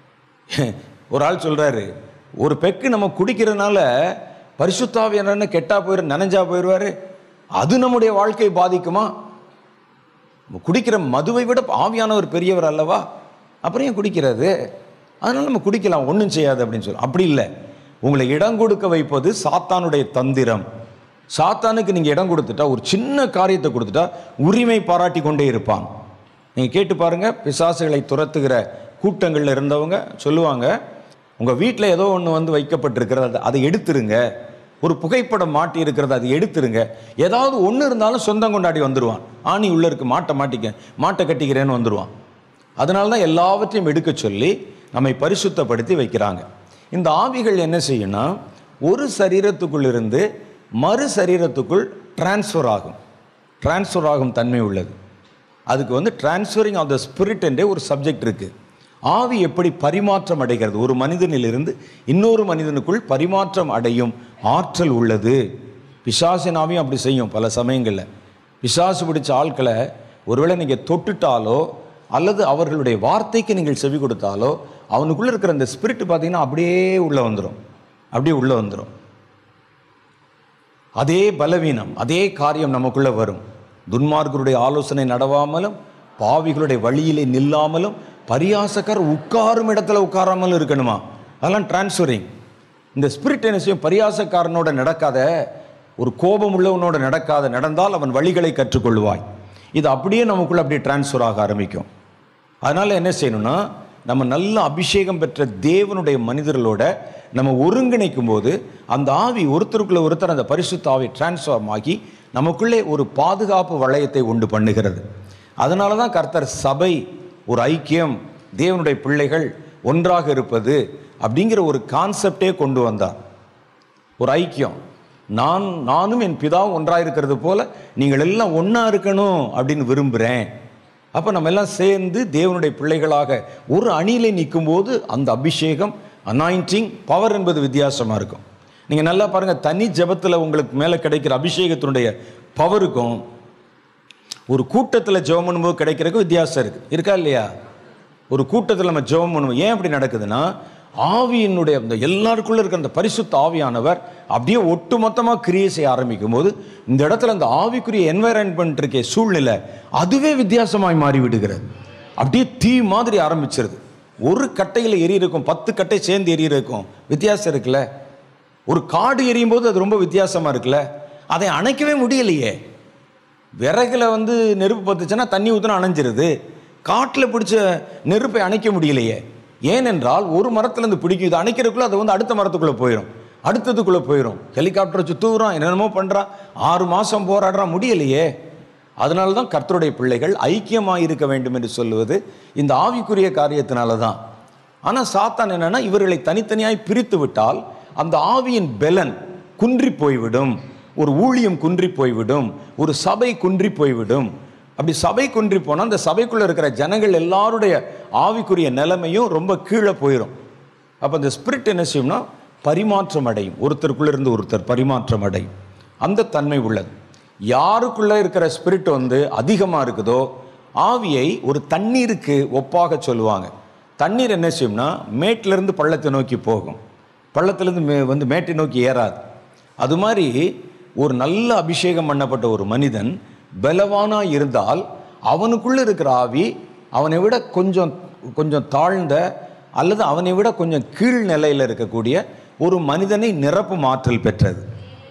Speaker 1: ஒரு ஆள் சொல்றாரு ஒரு பெக்கு நம்ம குடிக்கிறதுனால பரிசுத்தாவியான கெட்டா போயிரு நனைஞ்சா போயிடுவாரு அது நம்முடைய வாழ்க்கையை பாதிக்குமா நம்ம குடிக்கிற மதுவை விட ஆவியானவர் பெரியவர் அல்லவா அப்புறம் ஏன் குடிக்கிறது அதனால நம்ம குடிக்கலாம் ஒன்றும் செய்யாது அப்படின்னு சொல்லி அப்படி இல்லை உங்களை இடம் கொடுக்க வைப்பது சாத்தானுடைய தந்திரம் சாத்தானுக்கு நீங்கள் இடம் கொடுத்துட்டா ஒரு சின்ன காரியத்தை கொடுத்துட்டா உரிமை பாராட்டி கொண்டே இருப்பான் நீங்கள் கேட்டு பாருங்க பிசாசுகளை துரத்துகிற கூட்டங்களில் இருந்தவங்க சொல்லுவாங்க உங்கள் வீட்டில் ஏதோ ஒன்று வந்து வைக்கப்பட்டிருக்கிறது அதை- அதை எடுத்துருங்க ஒரு புகைப்படம் மாட்டி இருக்கிறது அதை எடுத்துருங்க ஏதாவது ஒன்று இருந்தாலும் சொந்தம் கொண்டாடி வந்துடுவான் ஆணி உள்ள இருக்கு மாட்டை மாட்டிக்க மாட்டை கட்டிக்கிறேன்னு வந்துடுவான் அதனால தான் எல்லாவற்றையும் எடுக்க சொல்லி நம்மை பரிசுத்தப்படுத்தி வைக்கிறாங்க இந்த ஆவிகள் என்ன செய்யும்னா ஒரு சரீரத்துக்குள் இருந்து மறு சரீரத்துக்குள் டிரான்ஸ்ஃபர் ஆகும் டிரான்ஸ்ஃபர் ஆகும் தன்மை உள்ளது அதுக்கு வந்து டிரான்ஸ்ஃபரிங் ஆஃப் த ஸ்பிரிட் என்றே ஒரு சப்ஜெக்ட் இருக்கு ஆவி எப்படி பரிமாற்றம் அடைகிறது ஒரு மனிதனிலிருந்து இன்னொரு மனிதனுக்குள் பரிமாற்றம் அடையும் ஆற்றல் உள்ளது பிசாசின் ஆவியும் அப்படி செய்யும் பல சமயங்களில் பிசாசு பிடிச்ச ஆட்களை ஒருவேளை நீங்கள் தொட்டுட்டாலோ அல்லது அவர்களுடைய வார்த்தைக்கு நீங்கள் செவி கொடுத்தாலோ அவனுக்குள்ளே இருக்கிற அந்த ஸ்பிரிட் பார்த்தீங்கன்னா அப்படியே உள்ளே வந்துடும் அப்படியே உள்ளே வந்துடும் அதே பலவீனம் அதே காரியம் நமக்குள்ள வரும் துன்மார்க்கருடைய ஆலோசனை நடவாமலும் பாவிகளுடைய வழியிலே நில்லாமலும் பரியாசக்கர் உட்காரும் இடத்துல உட்காராமலும் இருக்கணுமா அதெல்லாம் டிரான்ஸ்ஃபரிங் இந்த ஸ்பிரிட் என்ன செய்யும் பரியாசக்காரனோட நடக்காத ஒரு கோபம் உள்ளவனோட நடக்காத நடந்தால் அவன் வழிகளை கற்றுக்கொள்வாய் இது அப்படியே நமக்குள்ள அப்படியே டிரான்ஸ்ஃபர் ஆக ஆரம்பிக்கும் அதனால் என்ன செய்யணும்னா நம்ம நல்ல அபிஷேகம் பெற்ற தேவனுடைய மனிதர்களோட நம்ம ஒருங்கிணைக்கும் போது அந்த ஆவி ஒருத்தருக்குள்ள ஒருத்தர் அந்த பரிசுத்த ஆவி டிரான்ஸ்ஃபார்ம் ஆகி நமக்குள்ளே ஒரு பாதுகாப்பு வளையத்தை உண்டு பண்ணுகிறது அதனால தான் கர்த்தர் சபை ஒரு ஐக்கியம் தேவனுடைய பிள்ளைகள் ஒன்றாக இருப்பது அப்படிங்கிற ஒரு கான்செப்டே கொண்டு வந்தார் ஒரு ஐக்கியம் நான் நானும் என் பிதாவும் ஒன்றாக இருக்கிறது போல நீங்கள் எல்லாம் ஒன்றா இருக்கணும் அப்படின்னு விரும்புகிறேன் அப்போ நம்ம எல்லாம் சேர்ந்து தேவனுடைய பிள்ளைகளாக ஒரு அணியிலே நிற்கும்போது அந்த அபிஷேகம் அனாயிண்டிங் பவர் என்பது வித்தியாசமாக இருக்கும் நீங்கள் நல்லா பாருங்கள் தனி ஜெபத்தில் உங்களுக்கு மேலே கிடைக்கிற அபிஷேகத்தினுடைய பவருக்கும் ஒரு கூட்டத்தில் ஜெபம் பண்ணும்போது கிடைக்கிறதுக்கு வித்தியாசம் இருக்குது இருக்கா இல்லையா ஒரு கூட்டத்தில் நம்ம ஜெபம் பண்ணுவோம் ஏன் அப்படி நடக்குதுன்னா ஆவியினுடைய அந்த எல்லாருக்குள்ள இருக்கிற அந்த பரிசுத்த ஆவியானவர் அப்படியே ஒட்டுமொத்தமாக கிரியை செய்ய ஆரம்பிக்கும் போது இந்த இடத்துல அந்த ஆவிக்குரிய என்வைரன்மெண்ட் இருக்கே சூழ்நிலை அதுவே வித்தியாசமாய் மாறி விடுகிறது அப்படியே தீ மாதிரி ஆரம்பிச்சிருது ஒரு கட்டையில் எரி இருக்கும் பத்து கட்டை சேர்ந்து எரி இருக்கும் வித்தியாசம் இருக்குல்ல ஒரு காடு எரியும் போது அது ரொம்ப வித்தியாசமா இருக்குல்ல அதை அணைக்கவே முடியலையே விறகுல வந்து நெருப்பு பத்துச்சுன்னா தண்ணி ஊற்றினா அணைஞ்சிருது காட்டில் பிடிச்ச நெருப்பை அணைக்க முடியலையே ஏனென்றால் ஒரு மரத்துலேருந்து பிடிக்கும் இது அணைக்கிறதுக்குள்ள அது வந்து அடுத்த மரத்துக்குள்ளே போயிடும் அடுத்ததுக்குள்ளே போயிடும் ஹெலிகாப்டர் சுற்றுறான் என்னென்னமோ பண்ணுறான் ஆறு மாதம் போராடுறான் முடியலையே அதனால தான் கர்த்தருடைய பிள்ளைகள் ஐக்கியமாக இருக்க வேண்டும் என்று சொல்லுவது இந்த ஆவிக்குரிய காரியத்தினால தான் ஆனால் சாத்தான் என்னன்னா இவர்களை தனித்தனியாய் பிரித்து விட்டால் அந்த ஆவியின் பெலன் குன்றி போய்விடும் ஒரு ஊழியம் குன்றி போய்விடும் ஒரு சபை குன்றி போய்விடும் அப்படி சபை குன்றி போனால் அந்த சபைக்குள்ள இருக்கிற ஜனங்கள் எல்லாருடைய ஆவிக்குரிய நிலைமையும் ரொம்ப கீழே போயிடும் அப்போ அந்த ஸ்பிரிட் என்ன செய்யும்னா பரிமாற்றம் அடையும் ஒருத்தருக்குள்ள இருந்து ஒருத்தர் பரிமாற்றம் அடையும் அந்த தன்மை உள்ளது யாருக்குள்ள இருக்கிற ஸ்பிரிட் வந்து அதிகமாக இருக்குதோ ஆவியை ஒரு தண்ணீருக்கு ஒப்பாக சொல்லுவாங்க தண்ணீர் என்ன செய்யும்னா மேட்டிலிருந்து பள்ளத்தை நோக்கி போகும் பள்ளத்திலிருந்து மே வந்து மேட்டை நோக்கி ஏறாது அது மாதிரி ஒரு நல்ல அபிஷேகம் பண்ணப்பட்ட ஒரு மனிதன் பலவானா இருந்தால் அவனுக்குள்ள இருக்கிற ஆவி அவனை விட கொஞ்சம் கொஞ்சம் தாழ்ந்த அல்லது அவனை விட கொஞ்சம் கீழ் நிலையில் இருக்கக்கூடிய ஒரு மனிதனை நிரப்பும் ஆற்றல் பெற்றது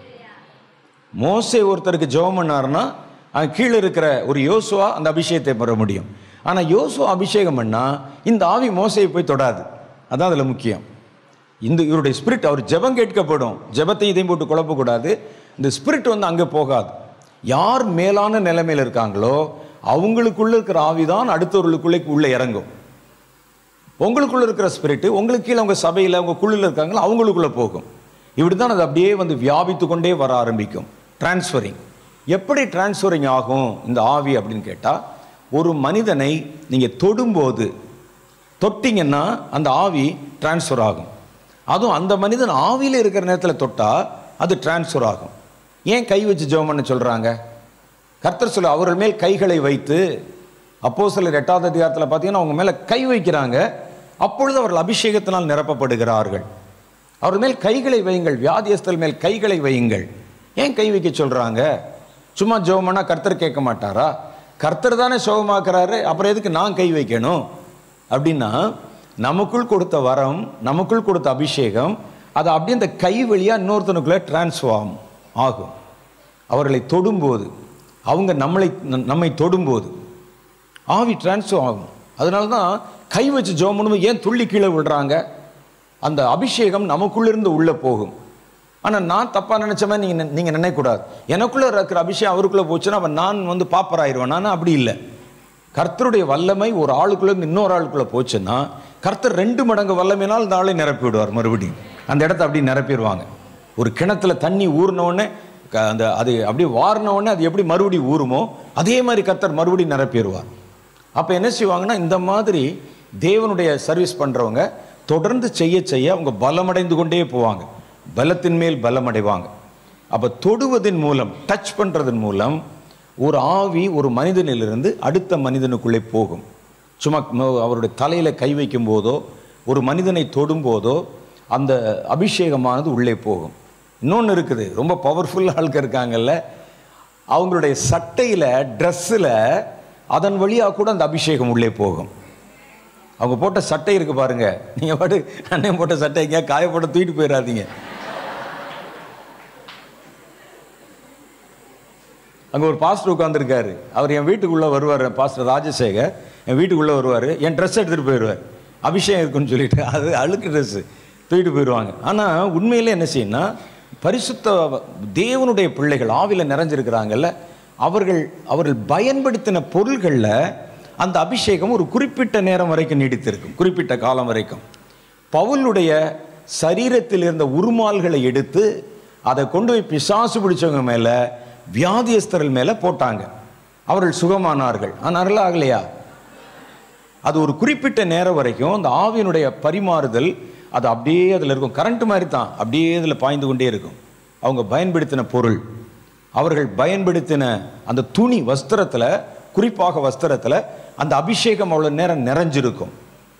Speaker 1: மோசே ஒருத்தருக்கு ஜெபம் பண்ணாருன்னா அவன் கீழே இருக்கிற ஒரு யோசுவா அந்த அபிஷேகத்தை பெற முடியும் ஆனால் யோசுவா அபிஷேகம் பண்ணா இந்த ஆவி மோசையை போய் தொடாது அதான் அதில் முக்கியம் இந்த இவருடைய ஸ்பிரிட் அவர் ஜெபம் கேட்கப்படும் ஜெபத்தை இதையும் போட்டு குழப்பக்கூடாது இந்த ஸ்பிரிட் வந்து அங்கே போகாது யார் மேலான நிலைமையில் இருக்காங்களோ அவங்களுக்குள்ள இருக்கிற ஆவி தான் அடுத்தவர்களுக்குள்ளே உள்ளே இறங்கும் உங்களுக்குள்ள இருக்கிற ஸ்பிரிட் உங்களுக்கு கீழே உங்க சபையில் உங்க குழுவில் இருக்காங்களோ அவங்களுக்குள்ள போகும் இப்படி தான் அது அப்படியே வந்து வியாபித்து கொண்டே வர ஆரம்பிக்கும் டிரான்ஸ்ஃபரிங் எப்படி டிரான்ஸ்ஃபரிங் ஆகும் இந்த ஆவி அப்படின்னு கேட்டால் ஒரு மனிதனை நீங்கள் தொடும்போது தொட்டிங்கன்னா அந்த ஆவி டிரான்ஸ்ஃபர் ஆகும் அதுவும் அந்த மனிதன் ஆவியில் இருக்கிற நேரத்தில் தொட்டால் அது டிரான்ஸ்ஃபர் ஆகும் ஏன் கை வச்சு ஜெபம் பண்ண சொல்கிறாங்க கர்த்தர் சொல்ல அவர்கள் மேல் கைகளை வைத்து அப்போ சிலர் எட்டாவது அதிகாரத்தில் பார்த்தீங்கன்னா அவங்க மேலே கை வைக்கிறாங்க அப்பொழுது அவர்கள் அபிஷேகத்தினால் நிரப்பப்படுகிறார்கள் அவர்கள் மேல் கைகளை வையுங்கள் வியாதியஸ்தல் மேல் கைகளை வையுங்கள் ஏன் கை வைக்க சொல்கிறாங்க சும்மா ஜெபம்னா கர்த்தர் கேட்க மாட்டாரா கர்த்தர் தானே சுகமாக்குறாரு அப்புறம் எதுக்கு நான் கை வைக்கணும் அப்படின்னா நமக்குள் கொடுத்த வரம் நமக்குள் கொடுத்த அபிஷேகம் அது அப்படியே அந்த கை வழியாக இன்னொருத்தனுக்குள்ளே டிரான்ஸ்ஃபார்ம் ஆகும் அவர்களை தொடும்போது அவங்க நம்மளை நம்மை தொடும்போது ஆவி டிரான்ஸ்ஃபர் ஆகும் அதனால தான் கை வச்சு ஜெபம் பண்ணும்போது ஏன் துள்ளி கீழே விடுறாங்க அந்த அபிஷேகம் நமக்குள்ளிருந்து உள்ளே போகும் ஆனால் நான் தப்பாக நினச்ச மாதிரி நீங்கள் நீங்கள் நினைக்கக்கூடாது எனக்குள்ளே இருக்கிற அபிஷேகம் அவருக்குள்ளே போச்சுன்னா அவன் நான் வந்து பாப்பராயிருவேன் நான் அப்படி இல்லை கர்த்தருடைய வல்லமை ஒரு ஆளுக்குள்ளேருந்து இன்னொரு ஆளுக்குள்ளே போச்சுன்னா கர்த்தர் ரெண்டு மடங்கு வல்லமையினால் இந்த ஆளை நிரப்பி விடுவார் மறுபடியும் அந்த இடத்த அப்படி நிரப்பிடுவாங்க ஒரு கிணத்துல தண்ணி ஊறின உடனே க- அந்த அது அப்படியே வாரின உடனே அது எப்படி மறுபடியும் ஊறுமோ அதே மாதிரி கர்த்தர் மறுபடியும் நிரப்பிடுவார் அப்போ என்ன செய்வாங்கன்னா இந்த மாதிரி தேவனுடைய சர்வீஸ் பண்ணுறவங்க தொடர்ந்து செய்ய செய்ய அவங்க பலமடைந்து கொண்டே போவாங்க பலத்தின் மேல் பலமடைவாங்க அப்போ தொடுவதன் மூலம் டச் பண்ணுறதன் மூலம் ஒரு ஆவி ஒரு மனிதனிலிருந்து அடுத்த மனிதனுக்குள்ளே போகும் சும்மா ம- அவருடைய தலையில் கை வைக்கும் போதோ ஒரு மனிதனை தொடும்போதோ அந்த அபிஷேகமானது உள்ளே போகும் இன்னொன்று இருக்குது ரொம்ப பவர்ஃபுல் ஆளுக்கு இருக்காங்கல்ல அவங்களுடைய சட்டையில் ட்ரெஸ்ஸில் அதன் வழியாக கூட அந்த அபிஷேகம் உள்ளே போகும் அவங்க போட்ட சட்டை இருக்கு பாருங்க நீங்கள் பாட்டு அண்ணன் போட்ட சட்டை எங்கேயா காயப்போட்ட தூக்கிட்டு போயிடாதீங்க அங்கே ஒரு பாஸ்டர் உட்காந்துருக்காரு அவர் என் வீட்டுக்குள்ளே வருவார் பாஸ்டர் ராஜசேகர் என் வீட்டுக்குள்ளே வருவார் என் ட்ரெஸ் எடுத்துகிட்டு போயிடுவார் அபிஷேகம் இருக்குன்னு சொல்லிட்டு அது அழுக்கு ட்ரெஸ்ஸு தூக்கிட்டு போயிடுவாங்க ஆனால் உண்மையிலே என்ன செய்யணும்னா பரிசுத்த தேவனுடைய பிள்ளைகள் ஆவில நிறைஞ்சிருக்கிறாங்கல்ல அவர்கள் அவர்கள் பயன்படுத்தின பொருள்களில் அந்த அபிஷேகம் ஒரு குறிப்பிட்ட நேரம் வரைக்கும் நீடித்திருக்கும் குறிப்பிட்ட காலம் வரைக்கும் பவுலுடைய சரீரத்தில் இருந்த உருமால்களை எடுத்து அதை கொண்டு போய் பிசாசு பிடிச்சவங்க மேலே வியாதியஸ்தர்கள் மேலே போட்டாங்க அவர்கள் சுகமானார்கள் ஆனால் ஆகலையா அது ஒரு குறிப்பிட்ட நேரம் வரைக்கும் அந்த ஆவியினுடைய பரிமாறுதல் அது அப்படியே அதில் இருக்கும் கரண்ட் மாதிரி தான் அப்படியே இதில் பாய்ந்து கொண்டே இருக்கும் அவங்க பயன்படுத்தின பொருள் அவர்கள் பயன்படுத்தின அந்த துணி வஸ்திரத்தில் குறிப்பாக வஸ்திரத்தில் அந்த அபிஷேகம் அவ்வளோ நேரம் நிறைஞ்சிருக்கும்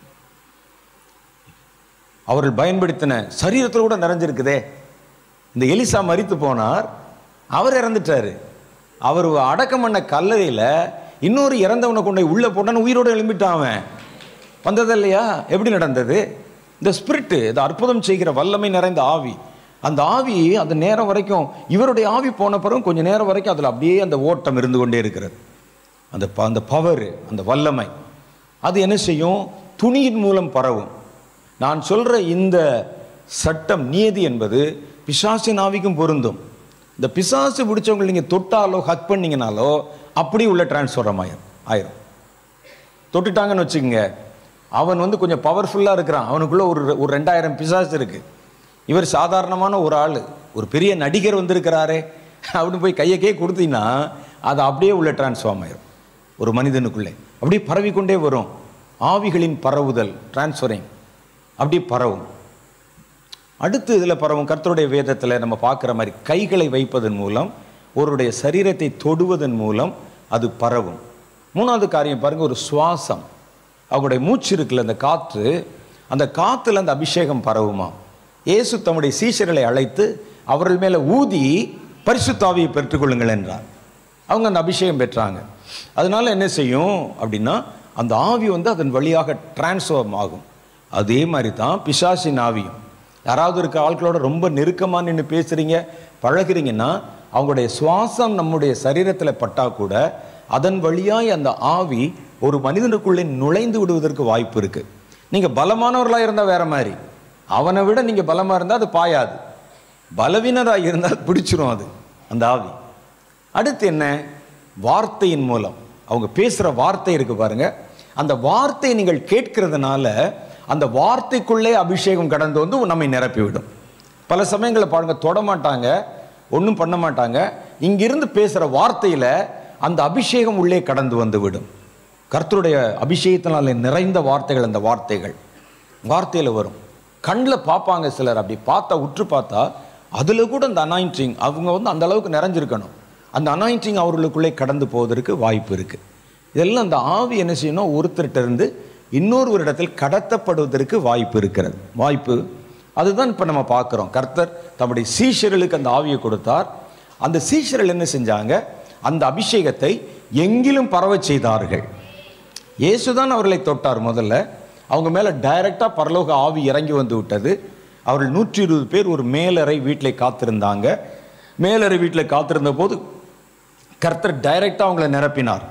Speaker 1: அவர்கள் பயன்படுத்தின சரீரத்தில் கூட நிறைஞ்சிருக்குதே இந்த எலிசா மரித்து போனார் அவர் இறந்துட்டாரு அவர் அடக்கம் பண்ண கல்லறையில் இன்னொரு இறந்தவனை கொண்டு போய் உள்ளே போட்டான்னு உயிரோடு எழும்பிட்டான் அவன் வந்தது இல்லையா எப்படி நடந்தது இந்த ஸ்பிரிட்டு இந்த அற்புதம் செய்கிற வல்லமை நிறைந்த ஆவி அந்த ஆவி அந்த நேரம் வரைக்கும் இவருடைய ஆவி போன பிறகு கொஞ்சம் நேரம் வரைக்கும் அதில் அப்படியே அந்த ஓட்டம் இருந்து கொண்டே இருக்கிறது அந்த ப- அந்த பவர் அந்த வல்லமை அது என்ன செய்யும் துணியின் மூலம் பரவும் நான் சொல்ற இந்த சட்டம் நியதி என்பது பிசாசின் ஆவிக்கும் பொருந்தும் இந்த பிசாசு பிடிச்சவங்களை நீங்கள் தொட்டாலோ ஹக் பண்ணீங்கனாலோ அப்படி உள்ள டிரான்ஸ்ஃபர் ஆயிரும் ஆயிரும் தொட்டுட்டாங்கன்னு வச்சுக்கோங்க அவன் வந்து கொஞ்சம் பவர்ஃபுல்லாக இருக்கிறான் அவனுக்குள்ள ஒரு ஒரு ரெண்டாயிரம் பிசாசு இருக்கு இவர் சாதாரணமான ஒரு ஆள் ஒரு பெரிய நடிகர் வந்திருக்கிறாரே அப்படின்னு போய் கையக்கே கொடுத்தீங்கன்னா அது அப்படியே உள்ள டிரான்ஸ்ஃபார்ம் ஆயிரும் ஒரு மனிதனுக்குள்ளே அப்படியே பரவிக்கொண்டே வரும் ஆவிகளின் பரவுதல் டிரான்ஸ்ஃபரிங் அப்படியே பரவும் அடுத்து இதில் பரவும் கர்த்தருடைய வேதத்தில் நம்ம பார்க்குற மாதிரி கைகளை வைப்பதன் மூலம் ஒருவருடைய சரீரத்தை தொடுவதன் மூலம் அது பரவும் மூணாவது காரியம் பாருங்க ஒரு சுவாசம் அவங்களுடைய மூச்சு இருக்குல்ல அந்த காற்று அந்த காத்துல அந்த அபிஷேகம் பரவுமா இயேசு தம்முடைய சீஷர்களை அழைத்து அவர்கள் மேலே ஊதி பரிசுத்தாவியை பெற்றுக்கொள்ளுங்கள் என்றார் அவங்க அந்த அபிஷேகம் பெற்றாங்க அதனால என்ன செய்யும் அப்படின்னா அந்த ஆவி வந்து அதன் வழியாக டிரான்ஸ்ஃபார்ம் ஆகும் அதே மாதிரி தான் பிசாசின் ஆவியும் யாராவது இருக்க ஆட்களோட ரொம்ப நெருக்கமாக நின்று பேசுகிறீங்க பழகுறீங்கன்னா அவங்களுடைய சுவாசம் நம்முடைய சரீரத்தில் பட்டா கூட அதன் வழியாய் அந்த ஆவி ஒரு மனிதனுக்குள்ளே நுழைந்து விடுவதற்கு வாய்ப்பு இருக்கு நீங்கள் பலமானவர்களாக இருந்தால் வேற மாதிரி அவனை விட நீங்கள் பலமாக இருந்தால் அது பாயாது பலவீனராக இருந்தால் பிடிச்சிரும் அது அந்த ஆவி அடுத்து என்ன வார்த்தையின் மூலம் அவங்க பேசுகிற வார்த்தை இருக்கு பாருங்க அந்த வார்த்தையை நீங்கள் கேட்கறதுனால அந்த வார்த்தைக்குள்ளே அபிஷேகம் கடந்து வந்து நம்மை நிரப்பிவிடும் பல சமயங்களில் பாருங்க தொட மாட்டாங்க ஒன்றும் பண்ண மாட்டாங்க இங்கிருந்து பேசுகிற வார்த்தையில் அந்த அபிஷேகம் உள்ளே கடந்து வந்து விடும் கர்த்தருடைய அபிஷேகத்தினால நிறைந்த வார்த்தைகள் அந்த வார்த்தைகள் வார்த்தையில் வரும் கண்ணில் பார்ப்பாங்க சிலர் அப்படி பார்த்தா உற்று பார்த்தா அதில் கூட அந்த அனாயிண்டிங் அவங்க வந்து அந்த அளவுக்கு நிறைஞ்சிருக்கணும் அந்த அனாயிண்டிங் அவர்களுக்குள்ளே கடந்து போவதற்கு வாய்ப்பு இருக்குது இதெல்லாம் அந்த ஆவி என்ன செய்யணும் ஒருத்தர்கிட்ட இருந்து இன்னொரு ஒரு இடத்தில் கடத்தப்படுவதற்கு வாய்ப்பு இருக்கிறது வாய்ப்பு அதுதான் இப்போ நம்ம பார்க்குறோம் கர்த்தர் தம்முடைய சீஷர்களுக்கு அந்த ஆவியை கொடுத்தார் அந்த சீஷர்கள் என்ன செஞ்சாங்க அந்த அபிஷேகத்தை எங்கிலும் பரவச் செய்தார்கள் இயேசுதான் அவர்களை தொட்டார் முதல்ல அவங்க மேலே டைரக்டாக பரலோக ஆவி இறங்கி வந்து விட்டது அவர்கள் நூற்றி இருபது பேர் ஒரு மேலறை வீட்டில் காத்திருந்தாங்க மேலறை வீட்டில் காத்திருந்த போது கர்த்தர் டைரக்டாக அவங்கள நிரப்பினார்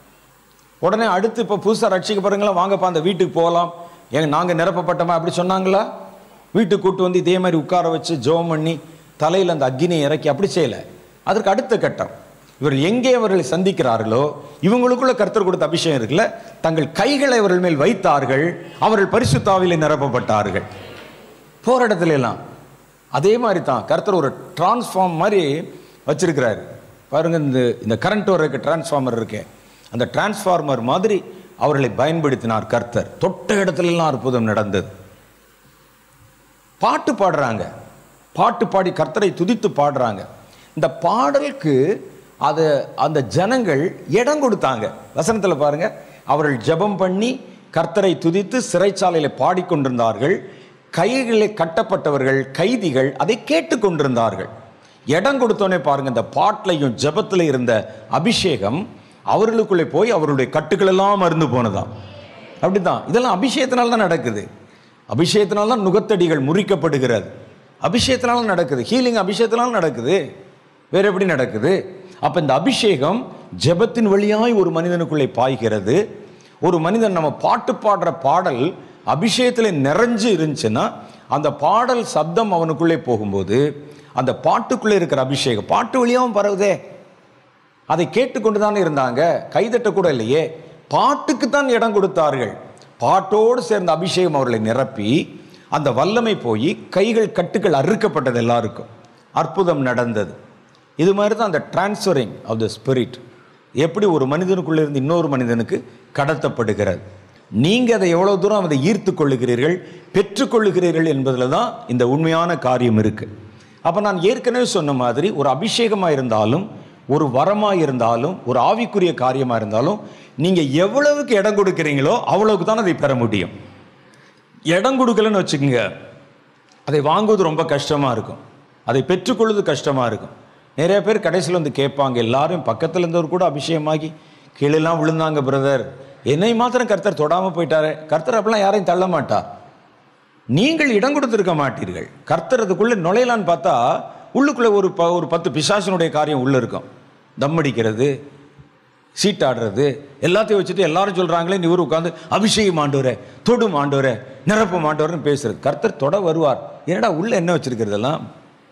Speaker 1: உடனே அடுத்து இப்போ புதுசாக ரட்சிக்கப்படுறீங்களா வாங்கப்பா அந்த வீட்டுக்கு போகலாம் ஏங்க நாங்கள் நிரப்பப்பட்டோமா அப்படி சொன்னாங்களா வீட்டுக்கு கூட்டு வந்து இதே மாதிரி உட்கார வச்சு ஜெபம் பண்ணி தலையில் அந்த அக்னியை இறக்கி அப்படி செய்யலை அதற்கு அடுத்த கட்டம் இவர்கள் எங்கே அவர்களை சந்திக்கிறார்களோ இவங்களுக்குள்ள கர்த்தர் கொடுத்த அபிஷேகம் இருக்குல்ல தங்கள் கைகளை அவர்கள் மேல் வைத்தார்கள் அவர்கள் பரிசுத்தாவிலே நிரப்பப்பட்டார்கள் போகிற இடத்துல எல்லாம் அதே மாதிரி தான் கர்த்தர் ஒரு டிரான்ஸ்ஃபார்ம் மாதிரி வச்சிருக்கிறாரு பாருங்க இந்த இந்த கரண்ட் வர்றதுக்கு டிரான்ஸ்ஃபார்மர் இருக்கே அந்த டிரான்ஸ்ஃபார்மர் மாதிரி அவர்களை பயன்படுத்தினார் கர்த்தர் தொட்ட இடத்துல எல்லாம் அற்புதம் நடந்தது பாட்டு பாடுறாங்க பாட்டு பாடி கர்த்தரை துதித்து பாடுறாங்க இந்த பாடலுக்கு அது அந்த ஜனங்கள் இடம் கொடுத்தாங்க வசனத்தில் பாருங்க அவர்கள் ஜெபம் பண்ணி கர்த்தரை துதித்து சிறைச்சாலையில் பாடிக்கொண்டிருந்தார்கள் கைகளிலே கட்டப்பட்டவர்கள் கைதிகள் அதை கேட்டுக்கொண்டிருந்தார்கள் இடம் கொடுத்தோன்னே பாருங்க இந்த பாட்டிலையும் ஜெபத்தில் இருந்த அபிஷேகம் அவர்களுக்குள்ளே போய் அவருடைய கட்டுகள் எல்லாம் மருந்து போனதாம் அப்படிதான் இதெல்லாம் அபிஷேகத்தினால தான் நடக்குது அபிஷேகத்தினால தான் நுகத்தடிகள் முறிக்கப்படுகிறது அபிஷேகத்தினால நடக்குது ஹீலிங் அபிஷேகத்தினால நடக்குது வேற எப்படி நடக்குது அப்ப இந்த அபிஷேகம் ஜெபத்தின் வழியாய் ஒரு மனிதனுக்குள்ளே பாய்கிறது ஒரு மனிதன் நம்ம பாட்டு பாடுற பாடல் அபிஷேகத்தில் நிறைஞ்சு இருந்துச்சுன்னா அந்த பாடல் சப்தம் அவனுக்குள்ளே போகும்போது அந்த பாட்டுக்குள்ளே இருக்கிற அபிஷேகம் பாட்டு வழியாகவும் பரவுதே அதை கேட்டுக்கொண்டு தானே இருந்தாங்க கைதட்ட கூட இல்லையே பாட்டுக்கு தான் இடம் கொடுத்தார்கள் பாட்டோடு சேர்ந்த அபிஷேகம் அவர்களை நிரப்பி அந்த வல்லமை போய் கைகள் கட்டுகள் அறுக்கப்பட்டது எல்லாருக்கும் அற்புதம் நடந்தது இது மாதிரி தான் அந்த டிரான்ஸ்ஃபரிங் ஆஃப் த ஸ்பிரிட் எப்படி ஒரு மனிதனுக்குள்ள இருந்து இன்னொரு மனிதனுக்கு கடத்தப்படுகிறது நீங்கள் அதை எவ்வளோ தூரம் அதை ஈர்த்து கொள்ளுகிறீர்கள் பெற்றுக்கொள்ளுகிறீர்கள் என்பதில் தான் இந்த உண்மையான காரியம் இருக்குது அப்போ நான் ஏற்கனவே சொன்ன மாதிரி ஒரு அபிஷேகமாக இருந்தாலும் ஒரு வரமாக இருந்தாலும் ஒரு ஆவிக்குரிய காரியமாக இருந்தாலும் நீங்கள் எவ்வளவுக்கு இடம் கொடுக்குறீங்களோ அவ்வளவுக்கு தான் அதை பெற முடியும் இடம் கொடுக்கலன்னு வச்சுக்கோங்க அதை வாங்குவது ரொம்ப கஷ்டமாக இருக்கும் அதை பெற்றுக்கொள்வது கஷ்டமாக இருக்கும் நிறைய பேர் கடைசியில் வந்து கேட்பாங்க எல்லாரும் பக்கத்தில் இருந்தவர் கூட அபிஷேகமாகி கீழெல்லாம் விழுந்தாங்க பிரதர் என்னை மாத்திரம் கர்த்தர் தொடாமல் போயிட்டாரு கர்த்தர் அப்படிலாம் யாரையும் தள்ள மாட்டார் நீங்கள் இடம் கொடுத்திருக்க மாட்டீர்கள் கர்த்தர் அதுக்குள்ளே நுழையலான்னு பார்த்தா உள்ளுக்குள்ளே ஒரு ப ஒரு பத்து பிசாசனுடைய காரியம் உள்ளே இருக்கும் தம் அடிக்கிறது சீட்டாடுறது எல்லாத்தையும் வச்சுட்டு எல்லாரும் சொல்கிறாங்களே நீ இவர் உட்காந்து அபிஷேகம் ஆண்டவரே தொடும் ஆண்டவரே நிரப்பும் ஆண்டவர்னு பேசுறது கர்த்தர் தொட வருவார் என்னடா உள்ள என்ன வச்சிருக்கிறதெல்லாம்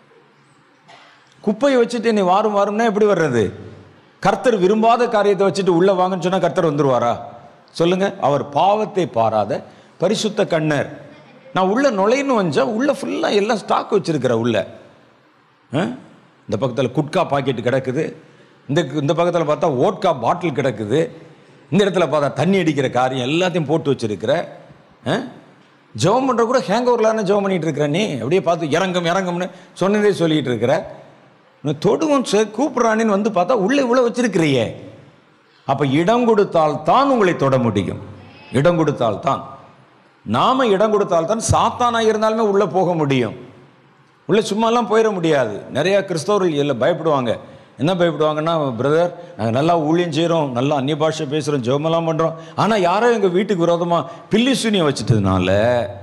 Speaker 1: குப்பையை வச்சுட்டு நீ வாரும் வாரும்னா எப்படி வர்றது கர்த்தர் விரும்பாத காரியத்தை வச்சுட்டு உள்ள வாங்கன்னு சொன்னா கர்த்தர் வந்துருவாரா சொல்லுங்க அவர் பாவத்தை பாராத பரிசுத்த கண்ணர் நான் உள்ள நுழைன்னு வந்தா உள்ள ஃபுல்லாக எல்லாம் ஸ்டாக் வச்சிருக்கிற உள்ள ஆ? இந்த பக்கத்தில் குட்கா பாக்கெட் கிடக்குது இந்த இந்த பக்கத்தில் பார்த்தா ஓட்கா பாட்டில் கிடக்குது இந்த இடத்துல பார்த்தா தண்ணி அடிக்கிற காரியம் எல்லாத்தையும் போட்டு வச்சிருக்கிற ஆ? ஜெபம் பண்ணுற கூட ஹேங் ஓவர்லான ஜெபம் பண்ணிட்டு இருக்கிற நீ அப்படியே பார்த்து இறங்கும் இறங்கும்னு சொன்னதே சொல்லிட்டு இருக்கிற நீ தொடுவோம் சார் கூப்பிட்றானின்னு வந்து பார்த்தா உள்ளே இவ்வளோ வச்சிருக்கிறியே அப்ப இடம் கொடுத்தால் தான் உங்களை தொட முடியும் இடம் கொடுத்தால் தான் நாம இடம் கொடுத்தால் தான் சாத்தானா இருந்தாலுமே உள்ள போக முடியும் உள்ள சும்மாலாம் போயிட முடியாது நிறைய கிறிஸ்தவர்கள் எல்லாம் பயப்படுவாங்க என்ன பயப்படுவாங்கன்னா பிரதர் நாங்கள் நல்லா ஊழியம் செய்கிறோம் நல்லா அந்நிய பாஷை பேசுகிறோம் ஜெபமெல்லாம் பண்ணுறோம் ஆனால் யாரோ எங்கள் வீட்டுக்கு விரோதமாக பில்லி சூனியம் வச்சுட்டதுனால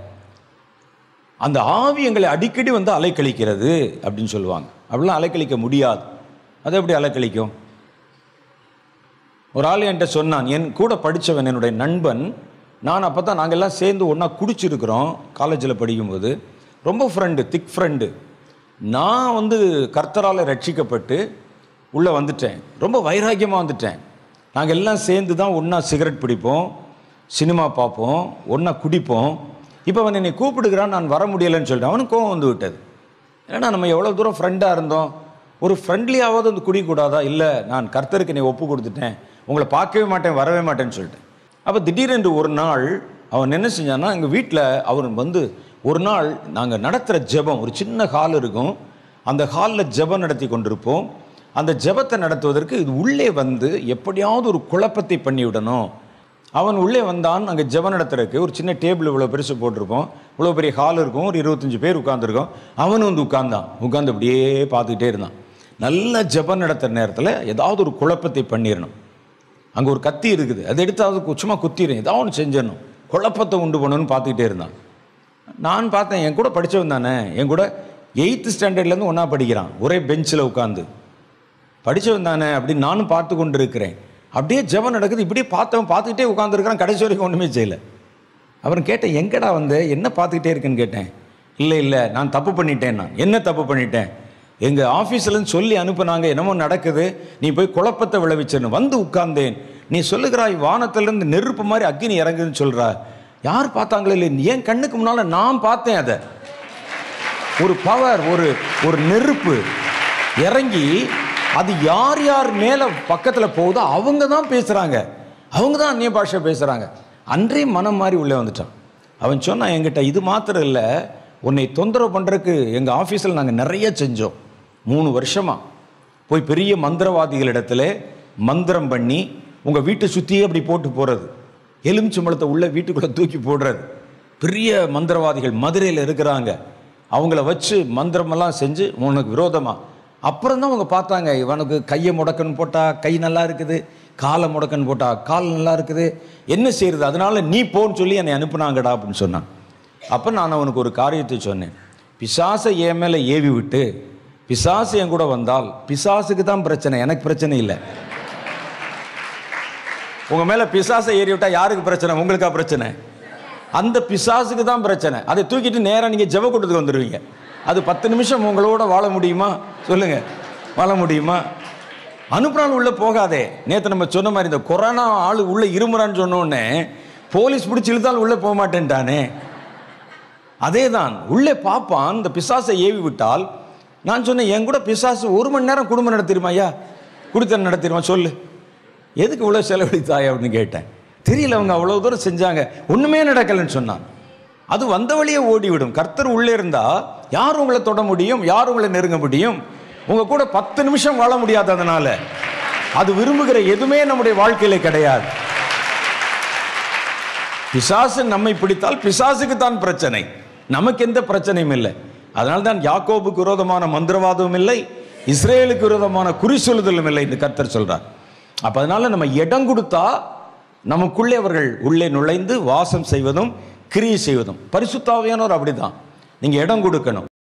Speaker 1: அந்த ஆவி எங்களை அடிக்கடி வந்து அலைக்கழிக்கிறது அப்படின்னு சொல்லுவாங்க அப்படிலாம் அலைக்கழிக்க முடியாது அது எப்படி அலைக்கழிக்கும் ஒரு ஆள் என்கிட்ட சொன்னான் என் கூட படித்தவன் என்னுடைய நண்பன் நான் அப்போ தான் நாங்கள் எல்லாம் சேர்ந்து ஒன்றா குடிச்சிருக்கிறோம் காலேஜில் படிக்கும்போது ரொம்ப ஃப்ரெண்டு திக் ஃப்ரெண்டு நான் வந்து கர்த்தரால் ரட்சிக்கப்பட்டு உள்ளே வந்துட்டேன் ரொம்ப வைராக்கியமாக வந்துட்டேன் நாங்கள் எல்லாம் சேர்ந்து தான் ஒன்றா சிகரெட் பிடிப்போம் சினிமா பார்ப்போம் ஒன்றா குடிப்போம் இப்போ அவன் என்னை கூப்பிடுகிறான் நான் வர முடியலைன்னு சொல்லிட்டு அவனுக்கு கோவம் வந்து விட்டது ஏன்னா நம்ம எவ்வளோ தூரம் ஃப்ரெண்டாக இருந்தோம் ஒரு ஃப்ரெண்ட்லியாவது வந்து குடிக்கூடாதா இல்லை நான் கர்த்தருக்கு என்னை ஒப்பு கொடுத்துட்டேன் உங்களை பார்க்கவே மாட்டேன் வரவே மாட்டேன்னு சொல்லிட்டேன் அப்போ திடீரென்று ஒரு நாள் அவன் என்ன செஞ்சான்னா எங்கள் வீட்டில் அவர் வந்து ஒரு நாள் நாங்கள் நடத்துகிற ஜெபம் ஒரு சின்ன ஹால் இருக்கும் அந்த ஹாலில் ஜெபம் நடத்தி கொண்டிருப்போம் அந்த ஜெபத்தை நடத்துவதற்கு இது உள்ளே வந்து எப்படியாவது ஒரு குழப்பத்தை பண்ணிவிடணும் அவன் உள்ளே வந்தான் அங்கே ஜெபம் நடத்துறதுக்கு ஒரு சின்ன டேபிள் இவ்வளோ பெருசு போட்டிருப்போம் இவ்வளோ பெரிய ஹால் இருக்கும் ஒரு இருபத்தஞ்சு பேர் உட்காந்துருக்கோம் அவனும் வந்து உட்கார்ந்தான் உட்காந்து அப்படியே பார்த்துக்கிட்டே இருந்தான் நல்ல ஜெபம் நடத்துகிற நேரத்தில் ஏதாவது ஒரு குழப்பத்தை பண்ணிடணும் அங்கே ஒரு கத்தி இருக்குது அதை எடுத்தாவது கு- சும்மா குத்திடும் ஏதாவது ஒன்று செஞ்சிடணும் குழப்பத்தை உண்டு பண்ணணும்னு பார்த்துக்கிட்டே இருந்தான் நான் பார்த்தேன் என் கூட படித்தவன் தானே என் கூட எயித்து ஸ்டாண்டர்ட்லேருந்து ஒன்றா படிக்கிறான் ஒரே பெஞ்சில் உட்காந்து படித்தவன் தானே அப்படின்னு நானும் பார்த்து கொண்டு இருக்கிறேன் அப்படியே ஜெபம் நடக்குது இப்படியே பார்த்தவன் பார்த்துக்கிட்டே உட்காந்துருக்கிறான் கடைசி வரைக்கும் ஒன்றுமே செய்யலை அப்புறம் கேட்டேன் எங்கடா வந்து என்ன பார்த்துக்கிட்டே இருக்குன்னு கேட்டேன் இல்லை இல்லை நான் தப்பு பண்ணிட்டேன் நான் என்ன தப்பு பண்ணிட்டேன் எங்கள் ஆஃபீஸ்லேருந்து சொல்லி அனுப்புனாங்க என்னமோ நடக்குது நீ போய் குழப்பத்தை விளைவிச்சேன்னு வந்து உட்கார்ந்தேன் நீ சொல்லுகிறாய் வானத்திலிருந்து நெருப்பு மாதிரி அக்கினி இறங்குதுன்னு சொல்றா யார் பார்த்தாங்களோ இல்லை என் கண்ணுக்கு முன்னால் நான் பார்த்தேன் அதை ஒரு பவர் ஒரு ஒரு நெருப்பு இறங்கி அது யார் யார் மேலே பக்கத்தில் போகுதோ அவங்க தான் பேசுகிறாங்க அவங்க தான் அந்நிய பாஷை பேசுகிறாங்க அன்றே மனம் மாதிரி உள்ளே வந்துட்டான் அவன் சொன்னான் என்கிட்ட இது மாத்திரம் இல்லை உன்னை தொந்தரவு பண்ணுறதுக்கு எங்கள் ஆஃபீஸில் நாங்கள் நிறைய செஞ்சோம் மூணு வருஷமாக போய் பெரிய மந்திரவாதிகளிடத்துல மந்திரம் பண்ணி உங்கள் வீட்டை சுற்றியே அப்படி போட்டு போகிறது எலுமிச்சம்பழத்தை உள்ள வீட்டுக்குள்ளே தூக்கி போடுறது பெரிய மந்திரவாதிகள் மதுரையில் இருக்கிறாங்க அவங்கள வச்சு மந்திரமெல்லாம் செஞ்சு உனக்கு விரோதமாக அப்புறம் தான் அவங்க பார்த்தாங்க இவனுக்கு கையை முடக்கன்னு போட்டா கை நல்லா இருக்குது காலை முடக்கன்னு போட்டா கால் நல்லா இருக்குது என்ன செய்யறது அதனால நீ போன்னு சொல்லி என்னை அனுப்புனாங்கடா அப்படின்னு சொன்னான் அப்போ நான் அவனுக்கு ஒரு காரியத்தை சொன்னேன் பிசாசை என் மேலே ஏவி விட்டு பிசாசு என் கூட வந்தால் பிசாசுக்கு தான் பிரச்சனை எனக்கு பிரச்சனை இல்லை உங்க மேல பிசாசை ஏறி விட்டா யாருக்கு பிரச்சனை உங்களுக்கா பிரச்சனை அந்த பிசாசுக்கு தான் பிரச்சனை அதை தூக்கிட்டு நேரா நீங்க ஜெப கூட்டத்துக்கு வந்துடுவீங்க அது பத்து நிமிஷம் உங்களோட வாழ முடியுமா சொல்லுங்க வாழ முடியுமா அனுப்புனாலும் உள்ள போகாதே நேத்து நம்ம சொன்ன மாதிரி இந்த கொரோனா ஆளு உள்ள இருமுறான்னு சொன்ன உடனே போலீஸ் பிடிச்சி இழுத்தாலும் உள்ள போக மாட்டேன்ட்டானே அதே தான் உள்ளே பார்ப்பான் இந்த பிசாசை ஏவி விட்டால் நான் சொன்னேன் என் கூட பிசாசு ஒரு மணி நேரம் குடும்பம் நடத்திடுமா ஐயா குடித்தனம் நடத்திடுமா சொல்லு எதுக்கு இவ்வளோ செலவழித்தாய் அப்படின்னு கேட்டேன் தெரியல அவங்க அவ்வளோ தூரம் செஞ்சாங்க ஒன்றுமே நடக்கலைன்னு சொன்னான் அது வந்த வழியே ஓடிவிடும் கர்த்தர் உள்ளே இருந்தா யார் உங்களை தொட முடியும் யார் உங்களை நெருங்க முடியும் உங்க கூட பத்து நிமிஷம் வாழ முடியாது அதனால அது விரும்புகிற எதுவுமே நம்முடைய வாழ்க்கையில கிடையாது பிசாசு நம்மை பிடித்தால் பிசாசுக்கு தான் பிரச்சனை நமக்கு எந்த பிரச்சனையும் இல்லை அதனால தான் யாக்கோபுக்கு விரோதமான மந்திரவாதமும் இல்லை இஸ்ரேலுக்கு விரோதமான குறி சொல்லுதலும் இல்லை இந்த கர்த்தர் சொல்றார் அப்ப அதனால நம்ம இடம் கொடுத்தா நமக்குள்ளே அவர்கள் உள்ளே நுழைந்து வாசம் செய்வதும் கிரியை செய்வதும் பரிசுத்தாவியானவர் அப்படிதான் நீங்க இடம் கொடுக்கணும்